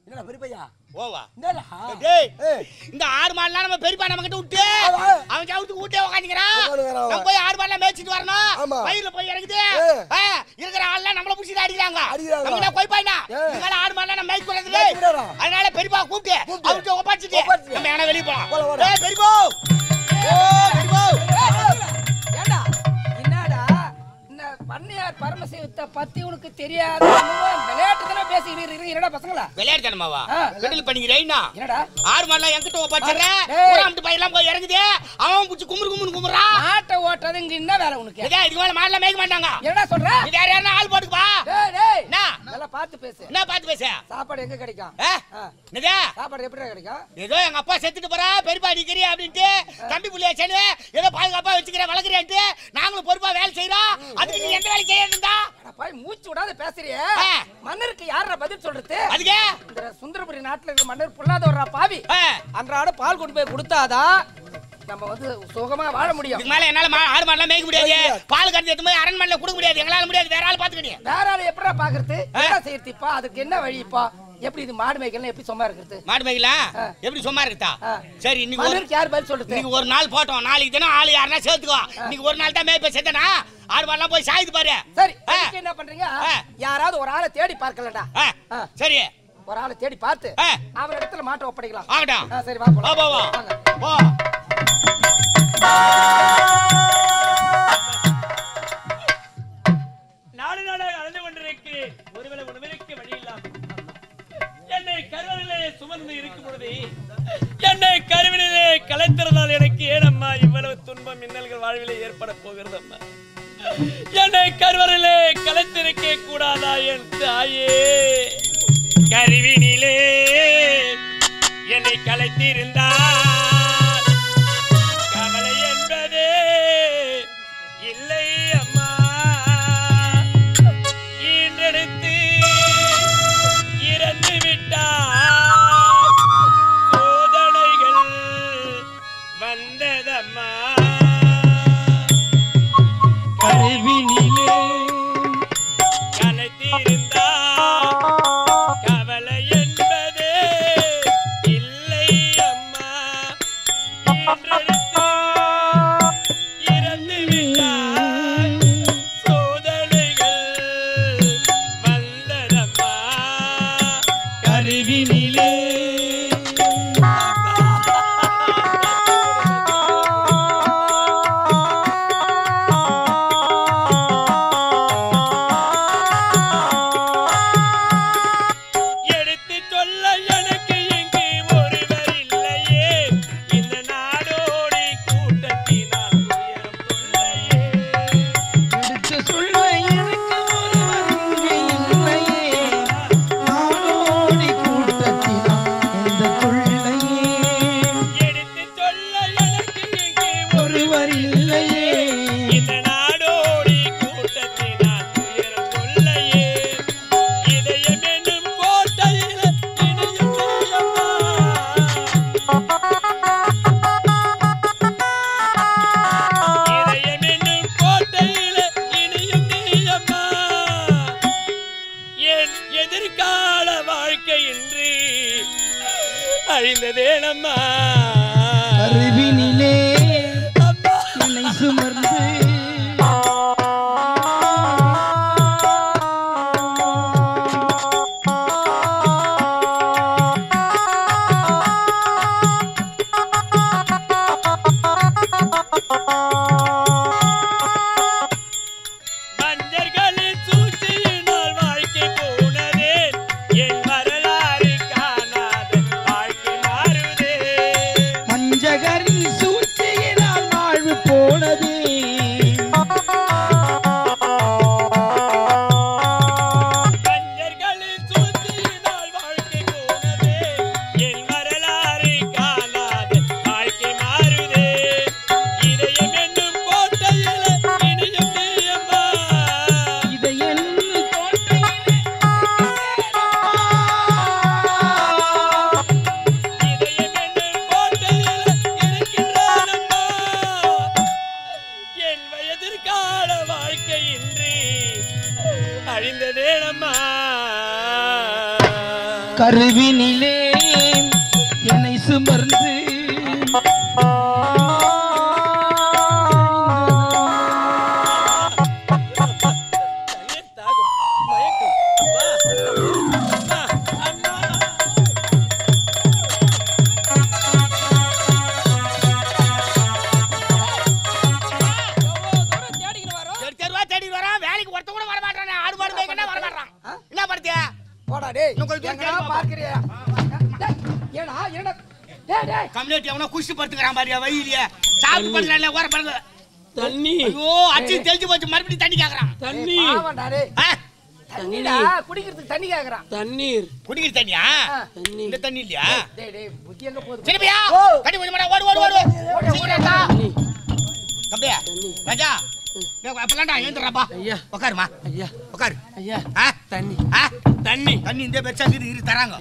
என்னடா பெரியப்பையா ஓவா என்னடா டேய் ஏய் இந்த ஆடு மாடுலாம் நம்ம பெரியப்பா நம்ம கிட்ட விட்டு ஆமா. அவன் சவுத்துக்கு விட்டே உட்காந்துக்கிறான் உட்காந்துக்கிறான் அவன். நம்ம போய் ஆடு மாடுலாம் மேய்ச்சிட்டு வரணும் ஆமா. பயிர்ல போய் இறங்குது ஏ. ஆ, இருக்கிற ஆள்லாம் நம்மள புடிச்சிட்டு அடிக்கிறாங்க அடிக்கிறாங்க. நம்ம போய் பாய்னா ஏ. இவங்க ஆடு மாடுலாம் நம்ம மேய்ச்சி கூடாது மேய்க்க கூடாதா? அதனால பெரியப்பா கூப்பிட்டு கூப்பிட்டு. அவர்கிட்ட ஒப்பாச்சிட்டு ஒப்படைச்சிட்டு. நம்ம எங்கன்னா வெளிய போலாம் போலாம், போலாம். ஏய் பெரியப்பா ஓ பெரியப்பா ஏண்டா என்னடா இந்த பண்ணையார் பரமசிவத்தை பத்தி உனக்கு தெரியாத விளையாட்டு தானே பேசிக்கிட்டு இருக்கிறீங்க என்னடா பசங்களா விளையாடுதானமாவா ஆ. கிண்டல் பண்ணிக்கிறேன்னா என்னடா ஆடு மாடுலாம் என்கிட்ட ஒப்பாச்சிடுற ஏய். ஊராமட்டு பையெல்லாம் போய் இறங்குது அவன் புடிச்சு குமுறு குமுறு குமுறான் மாட்டை ஓட்டுறது இங்க என்ன வேலை உனக்கு இதே இதுக்கு மேல மாடுலாம் மேய்க்க மாட்டாங்க என்னடா சொல்ற இது யார் யாருன்னா ஆள் போட்டுக்குப்பா டேய் டேய் என்ன நல்லா பார்த்து பேசு என்ன பார்த்து பேச சாப்பாடு எங்க கிடைக்கும் ஆ? ஆ. என்னது சாப்பாடு எப்படி கிடைக்கும் ஏதோ எங்க அப்பா செத்துட்டு போறா பெரியப்பா அடிக்கிறி அப்படின்ட்டு தம்பி புள்ளைய சேர்ந்து ஏதோ பாதுகாப்பா வச்சுக்கிறேன் வளர்க்குறேன்ட்டு நாங்களும் பொறுப்பா வேலை செய்யறோம் அதுக்கு நீ எந்த வேலை செய்யறதா அட பாய் மூச்சு விடாத பேசுறியே ஆ. மன்னருக்கு யாரா பதில் சொல்றது அதுக்கு இந்த சுந்தரபுரி நாட்டுல இருக்க மன்னர் புல்லாதவரா பாவி ஆ, அன்றாட பால் கொண்டு போய் கொடுத்தாதான் நம்ம வந்து சுகமா வாழ முடியும் இதுக்கு மேல என்னால மா- ஆடு மாடெல்லாம் மேய்க்க முடியாது பால் கறந்து எடுத்து போய் அரண்மனையில கொடுக்க முடியாது எங்களால முடியாது வேற ஆள் பாத்துக்கணும் வேற ஆள் எப்படா பாக்குறது என்ன செய்யறதுப்பா அதுக்கு என்ன வழிப்பா எப்படி இது மாடு மேய்க்கலாம் எப்படி சும்மா இருக்கிறது மாடு மேய்க்கலாம் ஆ. எப்படி சும்மா இருக்குதா ஆ. சரி இன்னைக்கு ஒரு மன்னருக்கு யார் பதில் சொல்றது இன்னைக்கு ஒரு நாள் போட்டோம் நாளைக்கு தினம் ஆளு யாருன்னா சேர்த்துக்கோ இன்னைக்கு ஒரு நாள் தான் மேய்ப்ப செத்தனா ஆடு மாடெல்லாம் போய் சாயுது பாரு சரி ஆ. இதுக்கு என்ன பண்றீங்க ஆ. யாராவது ஒரு ஆளை தேடி பார்க்கலடா ஆ, ஆ. சரி ஒரு ஆளை தேடி பார்த்து ஆ. அவர் இடத்துல மாட்டை ஒப்படைக்கலாம் ஆகட்டும் ஆ, சரி வா வா போலாம் வா வா வாங்க. போ நாடு நாடாக அலைந்து கொண்டிருக்கிறேன் ஒருவேளை உணவிற்கு வழி இல்லாமல் என்னை கருவிலே சுமந்து இருக்கும் பொழுது என்னை கருவிலே கலைத்திருந்தால் எனக்கு ஏனம்மா இவ்வளவு துன்பம் மின்னல்கள் வாழ்விலே ஏற்பட போகிறது அம்மா என்னை கருவறையிலே கலைத்திருக்க கூடாதா என் தாயே கருவினிலே என்னை கலைத்திருந்தால் கவலை என்பதே இல்லை அம்மா ஈன்றெடுத்து இறந்து விட்டார் சோதனைகள் வந்ததம்மா கருவினிலே கலைத்திருந்தால் கவலை என்பதே இல்லை அம்மா ஈன்றெடுத்து இறந்து விட்டாய் சோதனைகள் வந்ததம்மா கருவினிலே எடுத்து சொல்ல எனக்கு இங்கு ஒருவர் இல்லையே இந்த நாடோடி கூட்டத்தினால் துயரம் தொல்லையே எடுத்து சொல்ல எனக்கு ஒருவர் இங்கே இல்லையே. நாடோடி கூட்டத்தினால் எந்த கொள்ளையே எடுத்து சொல்ல எனக்கு இங்கு ஒருவர் இல்லையே. இந்த நாடோடி கூட்டத்தினால் துயரம் தொல்லையே இதயம் என்னும் கோட்டையில் இணையும் தேயம்மா இதயம் என்னும் கோட்டையில் இணையும் நீயம்மா என் எதிர்கால வாழ்க்கை இன்று அழிந்ததேனம்மா அறிவினிலே அம்மா என்னை சுமர்ந்து மஞ்சர்களின் சூழ்ச்சியினால் வாழ்க்கை போனதே என் வரலாறு காணாத வாழ்க்கை மாறுதே மஞ்சகரின் கருவினிலே என்னை சுமர்ந்து தண்ணீர் தாகம் மயக்கம் அம்மா அம்மா அம்மா எவ்வளவு தூரம் தேடிக்கின்னு வரோம் தெரு தெருவா தேடி வரான் வேலைக்கு ஒருத்த கூட வர மாட்டானே ஆடு மாடு மேய்க்கன்னா வர மாட்டான் என்ன படுத்தியா போடா டேய் இன்னும் கொஞ்சம் எங்கடா தேடி பாப்போம். பார்க்கறியா டேய், ஏடா ஏடா டேய் டேய் கம்யூனிட்டி அவனா குஷி படுத்துக்கிறான் பாரியா வெயிலிய சாப்பிட்டு படுக்கல ஓர படுங்க தண்ணி ஐயோ அச்சு தெளிச்சு போச்சு மறுபடியும் தண்ணி கேக்குறான் தண்ணி பாவம்டா டேய் ஆ, தண்ணிடா குடிக்கிறதுக்கு தண்ணி கேக்குறான் தண்ணீர் குடிக்கிற தண்ணியா ஆ. தண்ணி இந்த தண்ணி இல்லையா டேய் டேய் புத்தி எங்க போகுது திரும்பியா ஓ. கட்டி கொஞ்சம் மேடம் ஓடு ஓடு ஓடு சீக்கிரம் வா. தண்ணி தம்பியா ராஜா அப்பலாண்டா எழுந்துடுறாப்பா ஐயா உட்காருமா ஐயா உட்காரு ஐயா ஆ தண்ணி ஆ தண்ணி தண்ணி இந்த பெருசா இரு இரு தராங்க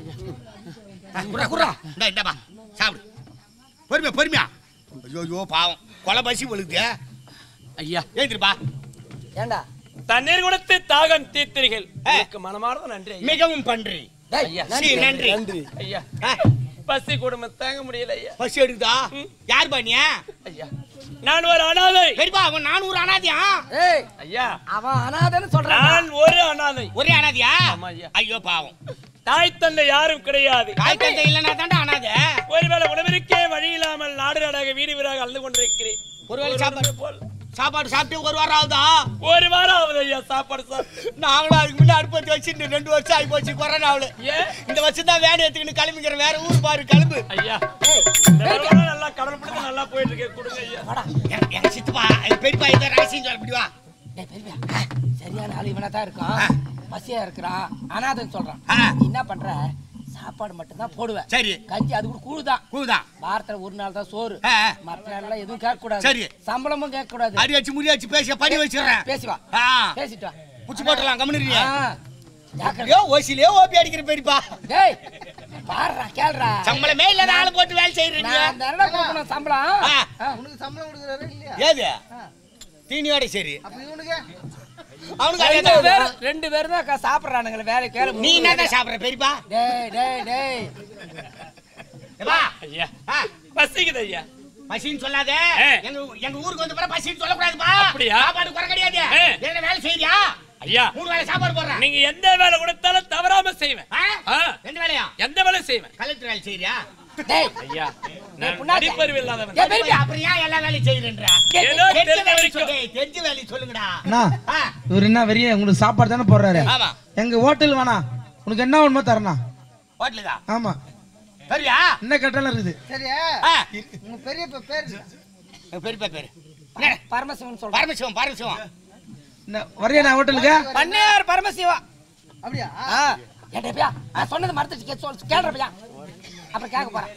ஆ, குர்ரா குர்ரா இந்தா இந்தாப்பா சாப்பிடு பொறுமையா பொறுமையா ஐயோ ஐயோ பாவம் கொலை பசி ஒழுகுது ஐயா எழுந்திருப்பா ஏண்டா தண்ணீர் கொடுத்து தாகம் தீர்த்தீர்கள் ஆ. எனக்கு மனமார்ந்த நன்றி ஐயா மிகவும் பன்றி டேய் ஐயா. சீ, நன்றி நன்றி ஐயா ஆ, பசி குடும்பம் தாங்க முடியல ஐயா பசி எடுக்குதா யார் பண்ணியா ஐயா நான் ஒரு அனாதை பெரியப்பா அவன் நானூறு அனாதியா ஏய் ஐயா அவன் அனாதைன்னு சொல்றான் நான் ஒரு அனாதை ஒரே அனாதியா ஆமா ஐயா. ஐயோ பாவம் தாய் தந்தை யாரும் கிடையாது தாய் தந்தை இல்லைன்னா தாண்டா அனாதை ஒருவேளை உணவிற்கே வழி இல்லாமல் நாடு நாடாக வீடு வீடாக அழுது கொண்டிருக்கிறேன் ஒருவேளை ஒரு சாப்பாடு போல் சாப்பாடு சாப்பிட்டு ஒரு வாரம் ஆகுதா ஒரு வாரம் ஆகுது ஐயா சாப்பாடு சாப்பிட்டு நாங்களும் அதுக்கு முன்னாடி அடுப்பத்தி வச்சு ரெண்டு வருஷம் ஆகி போச்சு கொரோனாவில் ஏன் இந்த வருஷம் தான் வேலை எடுத்துக்கிட்டு கிளம்பிக்கிற வேற ஊர் பாரு கிளம்பு ஐயா ஏய் இந்த தடவை நல்லா கடல் பிடித்து நல்லா போயிட்டு இருக்கேன் கொடுங்க ஐயா வாடா எங்க- எங்க சித்தப்பா எங்க பெரியப்பா இதை ரகசியம் சொல்ல முடியுமா டேய் பெரியப்பா சரியான ஆளு இவனா தான் இருக்கான் ஆ. பசியா இருக்கிறான் அனாதைன்னு சொல்றான் ஆ. நீ என்ன பண்ற சாப்பாடு மட்டும் தான் போடுவேன் சரி கஞ்சி அது கூட கூழுதான் கூதான் வாரத்துல ஒரு நாள் தான் சோறு ஆ, ஆ. மற்ற நாள்லாம் எதுவும் கேட்க கூடாது சரி. சம்பளமும் கேட்க கூடாது அடி வச்சு முடி வச்சு பேச படி வச்சிடுறேன் பேசி வா ஆ பேசிட்டு வா புடிச்சு போட்டுலாம் கம்முன்னு ஆ. ஜாக்கிரதை. ஐயோ ஓசிலே ஓபி அடிக்கிற பெரியப்பா டேய் பாருடா கேளுடா சம்பளமே இல்லாத ஆளு போட்டு வேலை செய்யறீங்க நான் தரடா கொடுக்கணும் சம்பளம் ஆ. ஆ. உனக்கு சம்பளம் கொடுக்குறாரு இல்லையா ஏது தீனியோட சரி அப்ப இவனுக்கு அவனுக்கு ரெண்டு அதே பேரும் ரெண்டு பேரும் தான் க- சாப்பிடுறானுங்களே வேலை கேளு நீ என்னதான் சாப்பிடுற பெரியப்பா டேய் டேய் டேய் ஏப்பா ஐயா ஆ, பசிக்குது ஐயா பசின்னு சொல்லாத ஆ. எங்க எங்க ஊருக்கு வந்து பிறகு பசின்னு சொல்லக்கூடாதுப்பா அப்படியா? சாப்பாடு குறை கிடையாது ஆ. என்ன வேலை செய்யறியா ஐயா மூணு வேலை சாப்பாடு போடுறேன் நீங்க எந்த வேலை கொடுத்தாலும் தவறாம செய்வேன் ஆ? ஆ, எந்த வேலையா எந்த வேலை செய்வேன் கலெக்டர் வேலை செய்யறியா டேய் ஐயா நான் புண்ணாக்கு. படிப்பறிவு இல்லாதவன் ஏய், பெரியப்பா. அப்புறம் ஏன் எல்லா வேலையும் செய்யறேன்றா ஏதோ தெரிஞ்ச தெரிஞ்ச வேலை வரைக்கும் சொல்லு தெரிஞ்ச வேலை சொல்லுங்கடா அண்ணா ஆ, இவர் என்ன வெறிய உங்களுக்கு சாப்பாடு தானே போடுறாரு ஆமா எங்க ஹோட்டல் வேணாம் உனக்கு என்ன வேணுமோ தரணும் ஹோட்டலுதா ஆமா சரியா என்ன கட்டாலும் இருக்குது சரியா ஆ, உங்க பெரியப்பா பேரு எங்க பெரியப்பா பேரு என்ன? பரமசிவன் சொல்றேன் பரமசிவம் பரமசிவம் என்ன வரையா நான் ஹோட்டலுக்கு பண்ணையார் பரமசிவா அப்படியா ஆ ஏண்டா பியா நான் சொன்னது மறந்துட்டு கே- சொல் கேளுடா பியா அப்புறம் கேட்க போறேன்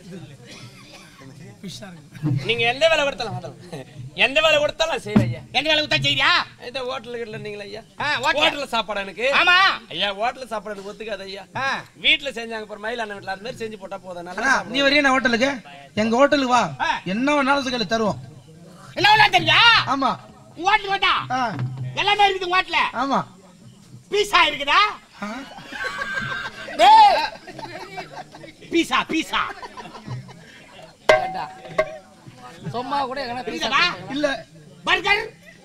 நீங்க எந்த வேலை கொடுத்தாலும் வேண்டாம். எந்த வேலை கொடுத்தாலும் நான் செய்வேன் ஐயா எந்த வேலை குத்தா செய்யறியா இந்த ஹோட்டலுக்கு இருந்தீங்களா ஐயா ஆ, hotel. ஹோட்டல்ல சாப்பாடு எனக்கு ஆமா ஐயா ஹோட்டல்ல சாப்பாடு எனக்கு ஒத்துக்காது ஐயா ஆ, வீட்டுல செஞ்சாங்க அப்புறம் மயில் அண்ணன் வீட்டுல அது மாதிரி செஞ்சு போட்டா போதும் நல்லா அண்ணா நீ சாப்பிடுவேன். வரையா நான் ஹோட்டலுக்கு எங்க ஹோட்டலுக்கு வா ஆ. என்ன வேணாலும் சொல்லி தருவோம் என்ன வேலை தெரியா ஆமா உங்க ஹோட்டல் வேண்டா ஆ எல்லாமே இருக்குது உங்க ஹோட்டல்ல ஆமா பீஸா இருக்குதா ஆ. டேய் பீஸா பீஸா ஏண்டா சும்மா கூட எங்கனா இருக்குதா இல்ல பர்கர்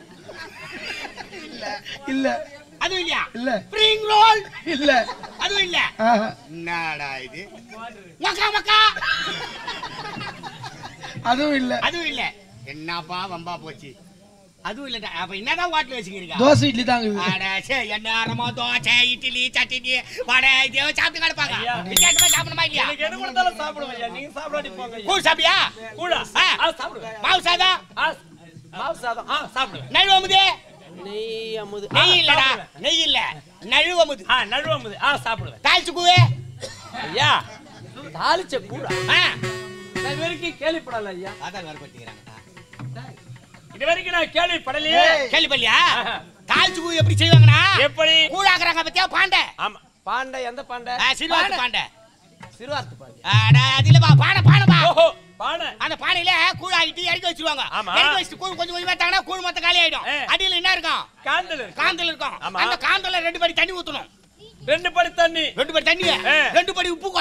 இல்ல அதுவும் இல்லையா இல்ல ஸ்ப்ரிங் ரோல் இல்ல அதுவும் இல்ல ஆஹா. என்னடா இது மக்கா மக்கா அதுவும் இல்ல அதுவும் இல்ல என்னப்பா வம்பா போச்சு அதுவும் இல்லடா அப்ப என்னதான் ஹோட்டல் வச்சுக்கிறீங்க தோசை இட்லி தாங்க இது. அட சே என்ன நேரமா தோசை இட்லி சட்னி வடை இதே சாப்பிட்டு கிடப்பாங்க ஐயா. வித்தியாசமா சாப்பிடணுமா இல்லையா எனக்கு எது கொடுத்தாலும் சாப்பிடுவேன் ஐயா நீங்க சாப்பிடாட்டி போங்க ஐயா கூழ் சாப்பியா கூடா ஆ. ஆ சாப்பிடுவேன் மாவு சாதம் ஆ மாவு சாதம் ஆ சாப்பிடுவேன் நழுவு அமுது நெய் அமுது ஆ, நெய் இல்லடா சாப்பிடுவேன். நெய் இல்ல நழுவு அமுது ஆ நழுவு அமுது ஆ சாப்பிடுவேன் தாளிச்சு கூவே ஐயா தாளிச்ச கூடா ஆ நான் இது வரைக்கும் கேள்விப்படல ஐயா அதான் வர பத்திக்கிறாங்க இது வரைக்கும் நான் கேள்விப்படலையே கேள்வி பள்ளியா ஆஹா. தாளிச்சு கூ எப்படி செய்வாங்கண்ணா எப்படி கூழாக்குறாங்க பத்தியா பாண்டை ஆமா பாண்டை எந்த பாண்டை ஆ, சிறுவாத்து பாண்டை சிறுவார்த்து பாண்டை அட, அது இல்லப்பா பானை பானைப்பா ஓஹோ பானை அந்த பானையில கூழ் ஆகிட்டு இறக்கி வச்சிருவாங்க ஆமா. இறக்கி வச்சுட்டு கூழ் கொஞ்சம் கொஞ்சமா தாங்கன்னா கூழ் மொத்தம் காலி ஆயிடும் ஆ. அடியில என்ன இருக்கும் காந்தல் இருக்கு. காந்தல் இருக்கும் ஆமா. அந்த காந்தல்ல ரெண்டு படி தண்ணி ஊத்தணும் ரெண்டு படி தண்ணி ரெண்டு படி தண்ணி ஆ. ரெண்டு படி உப்பு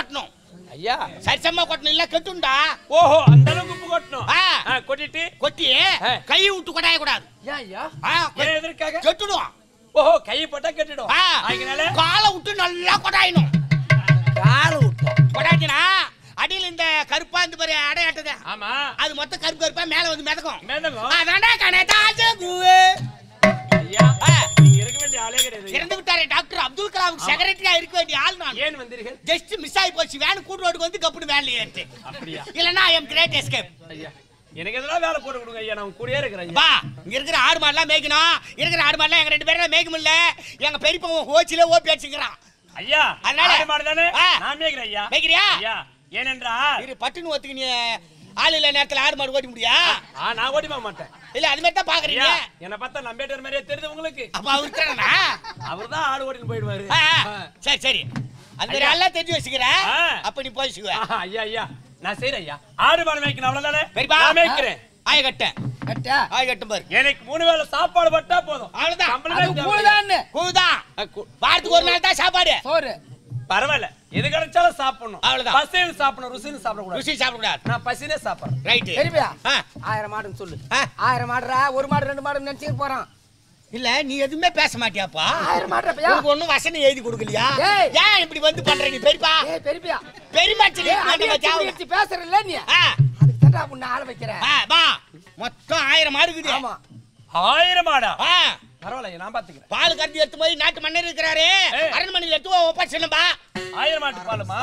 ஐயா சரிசமா கொட்டணும் இல்ல கெட்டுண்டா ஓஹோ அந்த அளவுக்கு உப்பு கொட்டணும் ஆ. ஆ, கொட்டிட்டு கொட்டி ஆ. கையை விட்டு கொட்டாய கூடாது ஏன் ஐயா ஆ, ஏன் எதற்காக கெட்டுடும் ஓஹோ கை போட்டா கட்டிடும் ஆ. அதனால காலை விட்டு நல்லா கொட்டாயணும் காலை விட்டோம் கொட்டாச்சினா அடியில இந்த கருப்பா இந்த மாதிரி அடையாட்டது ஆமா அது மொத்தம் கருப்பு கருப்பா மேல வந்து மிதக்கும் மேதகம் அதாண்டா கனதாஜ குவே ஐயா ஆ. நீங்க இருக்க வேண்டிய ஆளே கிடையாது ஐயா. இறந்து விட்டாரே டாக்டர் அப்துல் கலாம் செக்ரட்டரியா இருக்க வேண்டிய ஆள் நான் ஏன் வந்தீர்கள் ஜஸ்ட் மிஸ் ஆகி போச்சு வேன் கூட்டு ரோடுக்கு வந்து கப்புனு வேன்ல ஏறிட்டு அப்படியா இல்லனா ஐ எம் கிரேட் எஸ்கேப் ஐயா எனக்கு எதனா வேலை போட்டு கொடுங்க ஐயா நான் கூடயே இருக்கிறேன் ஐயா பா இங்க இருக்கிற ஆடு மாடுலாம் மேய்க்கணும் இருக்கிற ஆடு மாடுலாம் எங்க ரெண்டு பேரும் மேய்க்க முடியல எங்க பெரியப்பா ஓச்சில ஓப்பி அடிச்சுக்கிறான் ஐயா அதனால- ஆடு மாடு தானே ஆ. நான் மேய்க்கிறேன் ஐயா மேய்க்கிறியா ஐயா ஏனென்றால் இரு பட்டுன்னு ஒத்துக்கு நீ ஆள் இல்ல நேரத்துல ஆடு மாடு ஓட்டி முடியா ஆ நான் ஓடி போக மாட்டேன் இல்ல அது மாதிரி தான் பாக்குறீங்க ஐயா என்னை பார்த்தா நம்பேட்டர் மாதிரியே தெரியுது உங்களுக்கு அப்ப அவர் தானா அவர் தான் ஆடு ஓட்டின்னு போயிடுவாரு ஆ, ஆ. சரி சரி அந்த மாதிரி ஐயா. எல்லாம் தெரிஞ்சு வச்சுக்கிற ஆ. அப்ப நீ போயிச்சுக்குவ ஆஹா, ஐயா ஐயா நான் செய்றேன் ஐயா ஆடு மாடு மேய்க்கணும் அவ்வளவுதானே பெரியப்பா நான் மேய்க்கிறேன் ஆய கட்ட கட்டா ஆய கட்டும் பாரு எனக்கு மூணு வேளை சாப்பாடு பட்டா போதும் அவ்வளவுதான். சம்பளமே அது தேவையில்லை. கூடுதான்னு கூதான் ஆ, கு- வாரத்துக்கு ஒரு நாள் தான் சாப்பாடு சோறு பரவாயில்ல எது கிடைச்சாலும் சாப்பிடணும் அவ்வளவுதான். பசின்னு சாப்பிடணும் ருசின்னு சாப்பிடக்கூடாது ருசி சாப்பிடக்கூடாது நான் பசினே சாப்பிடுறேன் ரைட்டு பெரியப்பா ஆ. ஆயிரம் மாடுன்னு சொல்லு ஆ. ஆயிரம் மாடுறா ஒரு மாடு ரெண்டு மாடு நினைச்சுட்டு போறான் இல்ல நீ எதுவுமே பேச மாட்டியாப்பா ஆயிரம் மாடுறப்பையா உனக்கு ஒண்ணும் வசனம் எழுதி கொடுக்கலையா ஏய். ஏன் இப்படி வந்து பண்ற நீ பெரியப்பா ஏய் பெரியப்பா பெரியமா ஏய், அடி அடிச்சு இப்படி அடிச்சு பேசுறல்ல நீ அதுக்கு தான்டா உன்னை ஆள வைக்கிறேன் வா மொத்தம் ஆயிரம் மாடு இருக்குது ஆமா ஆயிரம் மாடா ஆ, பரவாயில்ல நான் பாத்துக்கிறேன் பால் கறந்து எடுத்து போய் நாட்டு மன்னர் இருக்கிறாரு ஏய். அரண்மனையில் எடுத்து ஒப்பாச்சுப்பா ஆயிரம் மாட்டு பாலுமா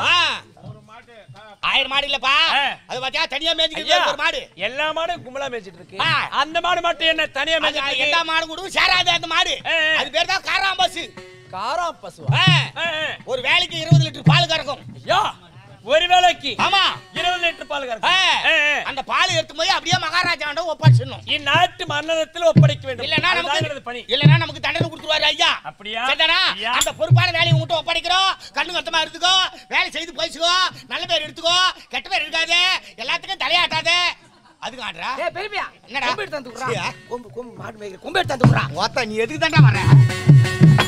ஆயிரம் மாடு இல்லப்பா ஆ. அது பாத்தியா தனியா ஐயா மேய்ஞ்சிட்டு ஒரு மாடு எல்லா மாடும் கும்பலா மேய்ச்சிட்டு இருக்கு ஆ. அந்த மாடு மட்டும் என்ன தனியா அது மேய்ச்சிட்டு எல்லா இருக்கு மாடு கூட சேராது அந்த மாடு ஏய், ஏய். அது பேர் தான் காராம்பஸ் காராம் பசுவா ஆ, ஆ, ஆ. ஒரு வேலைக்கு இருபது லிட்டர் பால் கறக்கும் ஐயா ஒரு வேளைக்கு ஆமா இருபது லிட்டர் பால் ஆ, கறக்கும் அந்த பால் எடுத்து போய் அப்படியே மகாராஜாண்ட ஒப்பாச்சிடணும் இந்நாட்டு மன்னதத்தில் ஒப்படைக்க வேண்டும் இல்லன்னா அதுதான் எனது நமக்கு பணி இல்லன்னா நமக்கு தண்டனை கொடுத்துருவாரு ஐயா அப்படியா சரிதானா ஐயா. அந்த பொறுப்பான வேலையை உங்ககிட்ட ஒப்படைக்கிறோம் கண்ணு கத்தமா எடுத்துக்கோ வேலை செய்து போயிச்சுக்கோ நல்ல பேர் எடுத்துக்கோ கெட்ட பேர் இருக்காது எல்லாத்துக்கும் தலையாட்டாத அதுக்கு ஆடுறா ஏய் பெரியப்பா என்னடா? கொம்பு எடுத்து வந்து சரியா? விடுறா கொம்பு கொம்பு மாடு மேய்க்கிற கொம்பு எடுத்து வந்து விடுறா ஓத்தா நீ எதுக்கு தாண்டா வர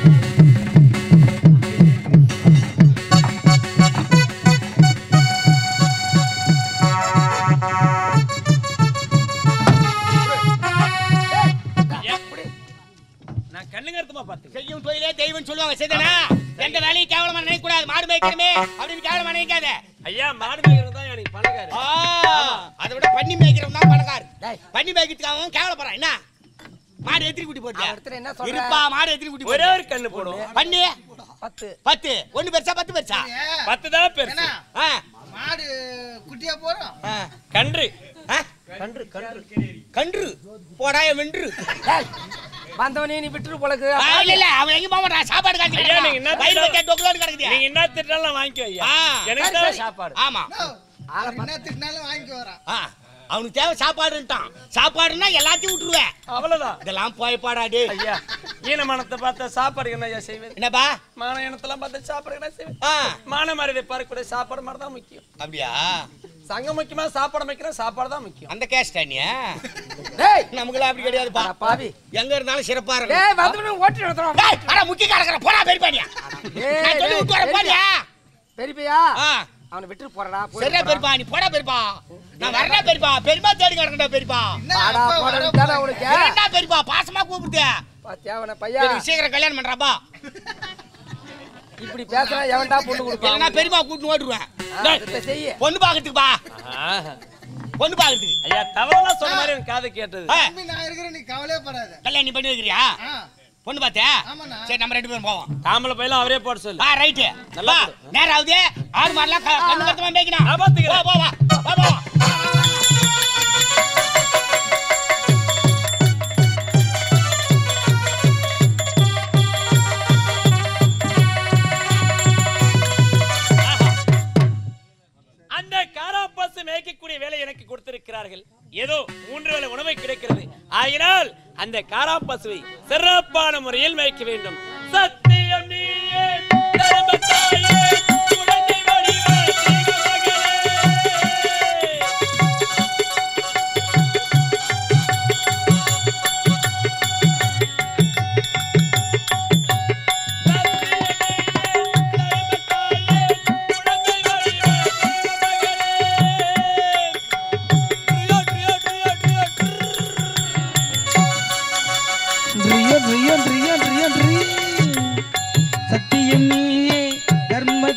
ஐயா, நான் கண்ணுங்கருத்துமா பாத்துக்கிறேன் செய்யும் தொழிலே தெய்வம் சொல்லுவாங்க சரிதானா எந்த வேலையும் கேவலமா நினைக்க கூடாது மாடு மேய்க்கிறமே அப்படின்னு கேவலமா நினைக்காத ஐயா மாடு மேய்க்கிறது தான் எனக்கு பணக்காரு ஆ, அதை விட பண்ணி மேய்க்கிறவன் தான் பணக்காரு டேய். பண்ணி மேய்க்கிறதுக்கு அவன் கேவலப்படுறான் என்ன மாடு எத்திரி குட்டி போட்டியா அவன் இடத்துல என்ன சொல்ற? இருப்பா மாடு எத்திரி குட்டி ஒரே போட்டியா ஒரு கண்ணு போடும் பண்ணி பத்து பத்து ஒண்ணு பெருசா பத்து பெருசா பத்து தான் பெருசு என்ன ஆ, மாடு குட்டியா போறோம் ஆ, கன்று ஆ, கன்று கன்று கன்று போடாய வென்று டேய் வந்தவனே நீ விட்டுரு போலக்கு ஆ, இல்ல இல்ல அவன் எங்க போக மாட்டான் சாப்பாடு காய்ச்சி ஐயா, நீங்க என்ன வயிறு திட்டம்? வைக்க டொக்குலோடு கிடக்குது நீங்க என்ன திட்டாலும் வாங்கிக்கோ ஐயா ஆ. எனக்கு சரி, தான் சரி. சாப்பாடு ஆமா அவர் என்ன திட்டினாலும் வாங்கிக்க வரான் ஆ, அவனுக்கு தேவை சாப்பாடுன்ட்டான் சாப்பாடுன்னா எல்லாத்தையும் விட்டுருவேன் அவ்வளவுதான் இதெல்லாம் போய் பாடாடி ஐயா ஈனமானத்தை பார்த்தா சாப்பாடு என்ன ஐயா செய்வேன் என்னப்பா மான இனத்தெல்லாம் பார்த்து சாப்பாடு என்ன செய்வேன் ஆ, மான மரியாதை பார்க்கக்கூடிய சாப்பாடு மாதிரி தான் முக்கியம் அப்படியா சங்கம் முக்கியமா சாப்பாடு வைக்கிறேன் சாப்பாடு தான் முக்கியம் அந்த கேஸ் தானியா டேய் நமக்குலாம் அப்படி கிடையாதுப்பா அட பாவி எங்க இருந்தாலும் சிறப்பா இருக்கும் டேய் வந்தவனே ஓட்டி நடத்துறான் டேய், அட முக்கிய காரக்கற போடா பெரியப்பானியா ஏய், நான் சொல்லி டேய், விட்டு வர போடியா பெரியப்பையா ஆ அவனை விட்டு போறடா போய் சரியா பெரியப்பா நீ போடா பெரியப்பா நான் வரடா பெரியப்பா பெரியப்பா தேடி கிடக்கடா பெரியப்பா என்ன வாடா அப்பா போடா வர தானே உனக்கு ஏன்டா பெரியப்பா பாசமா கூப்பிடுதே பாத்தியா அவனை பையா எனக்கு சீக்கிரம் கல்யாணம் பண்றாப்பா இப்படி பேசுறா எவன்டா பொண்ணு இல்லைன்னா கொடுப்பான் பெரியப்பா கூட்டின்னு ஓட்டுருவேன் டேய், இதை செய்ய பொண்ணு பாக்கிறதுக்கு பா பொண்ணு பாக்கிறதுக்கு ஐயா தவறெல்லாம் சொன்ன மாதிரி எனக்கு காது கேட்டது ஆ, தம்பி நான் இருக்கிறேன் நீ கவலையப்படாத கல்யாணம் நீ பண்ணி வைக்கிறியா ஆ பொண்ணு பார்த்தே ஆமாண்ணா. சரி நம்ம ரெண்டு பேரும் போவோம் தாமலை பையில அவரே போட சொல்லு ஆ ரைட்டு நல்லா வா போடு. நேரம் ஆகுது ஆறு மாடலாம் க- கண்ணு கருத்தமா மேய்க்கணும் நான் பாத்துக்கிறேன். போ, போ, வா. வா, போ. அந்த காராப்பாசு மேய்க்கக்கூடிய வேலை எனக்கு கொடுத்திருக்கிறார்கள் ஏதோ மூன்று வேளை உணவை கிடைக்கிறது ஆகினால் அந்த காராப்பசுவை சிறப்பான முறையில் மேய்க்க வேண்டும் சத்தியம் நீயே தர்மத்தாயே, குழந்தை வடிவ திருமகளே. சத்தியம் நீயே, தர்மத்தாயே, குழந்தை வடிவ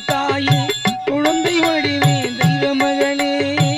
தாயே குழந்தை வடிவே தெய்வ மகளே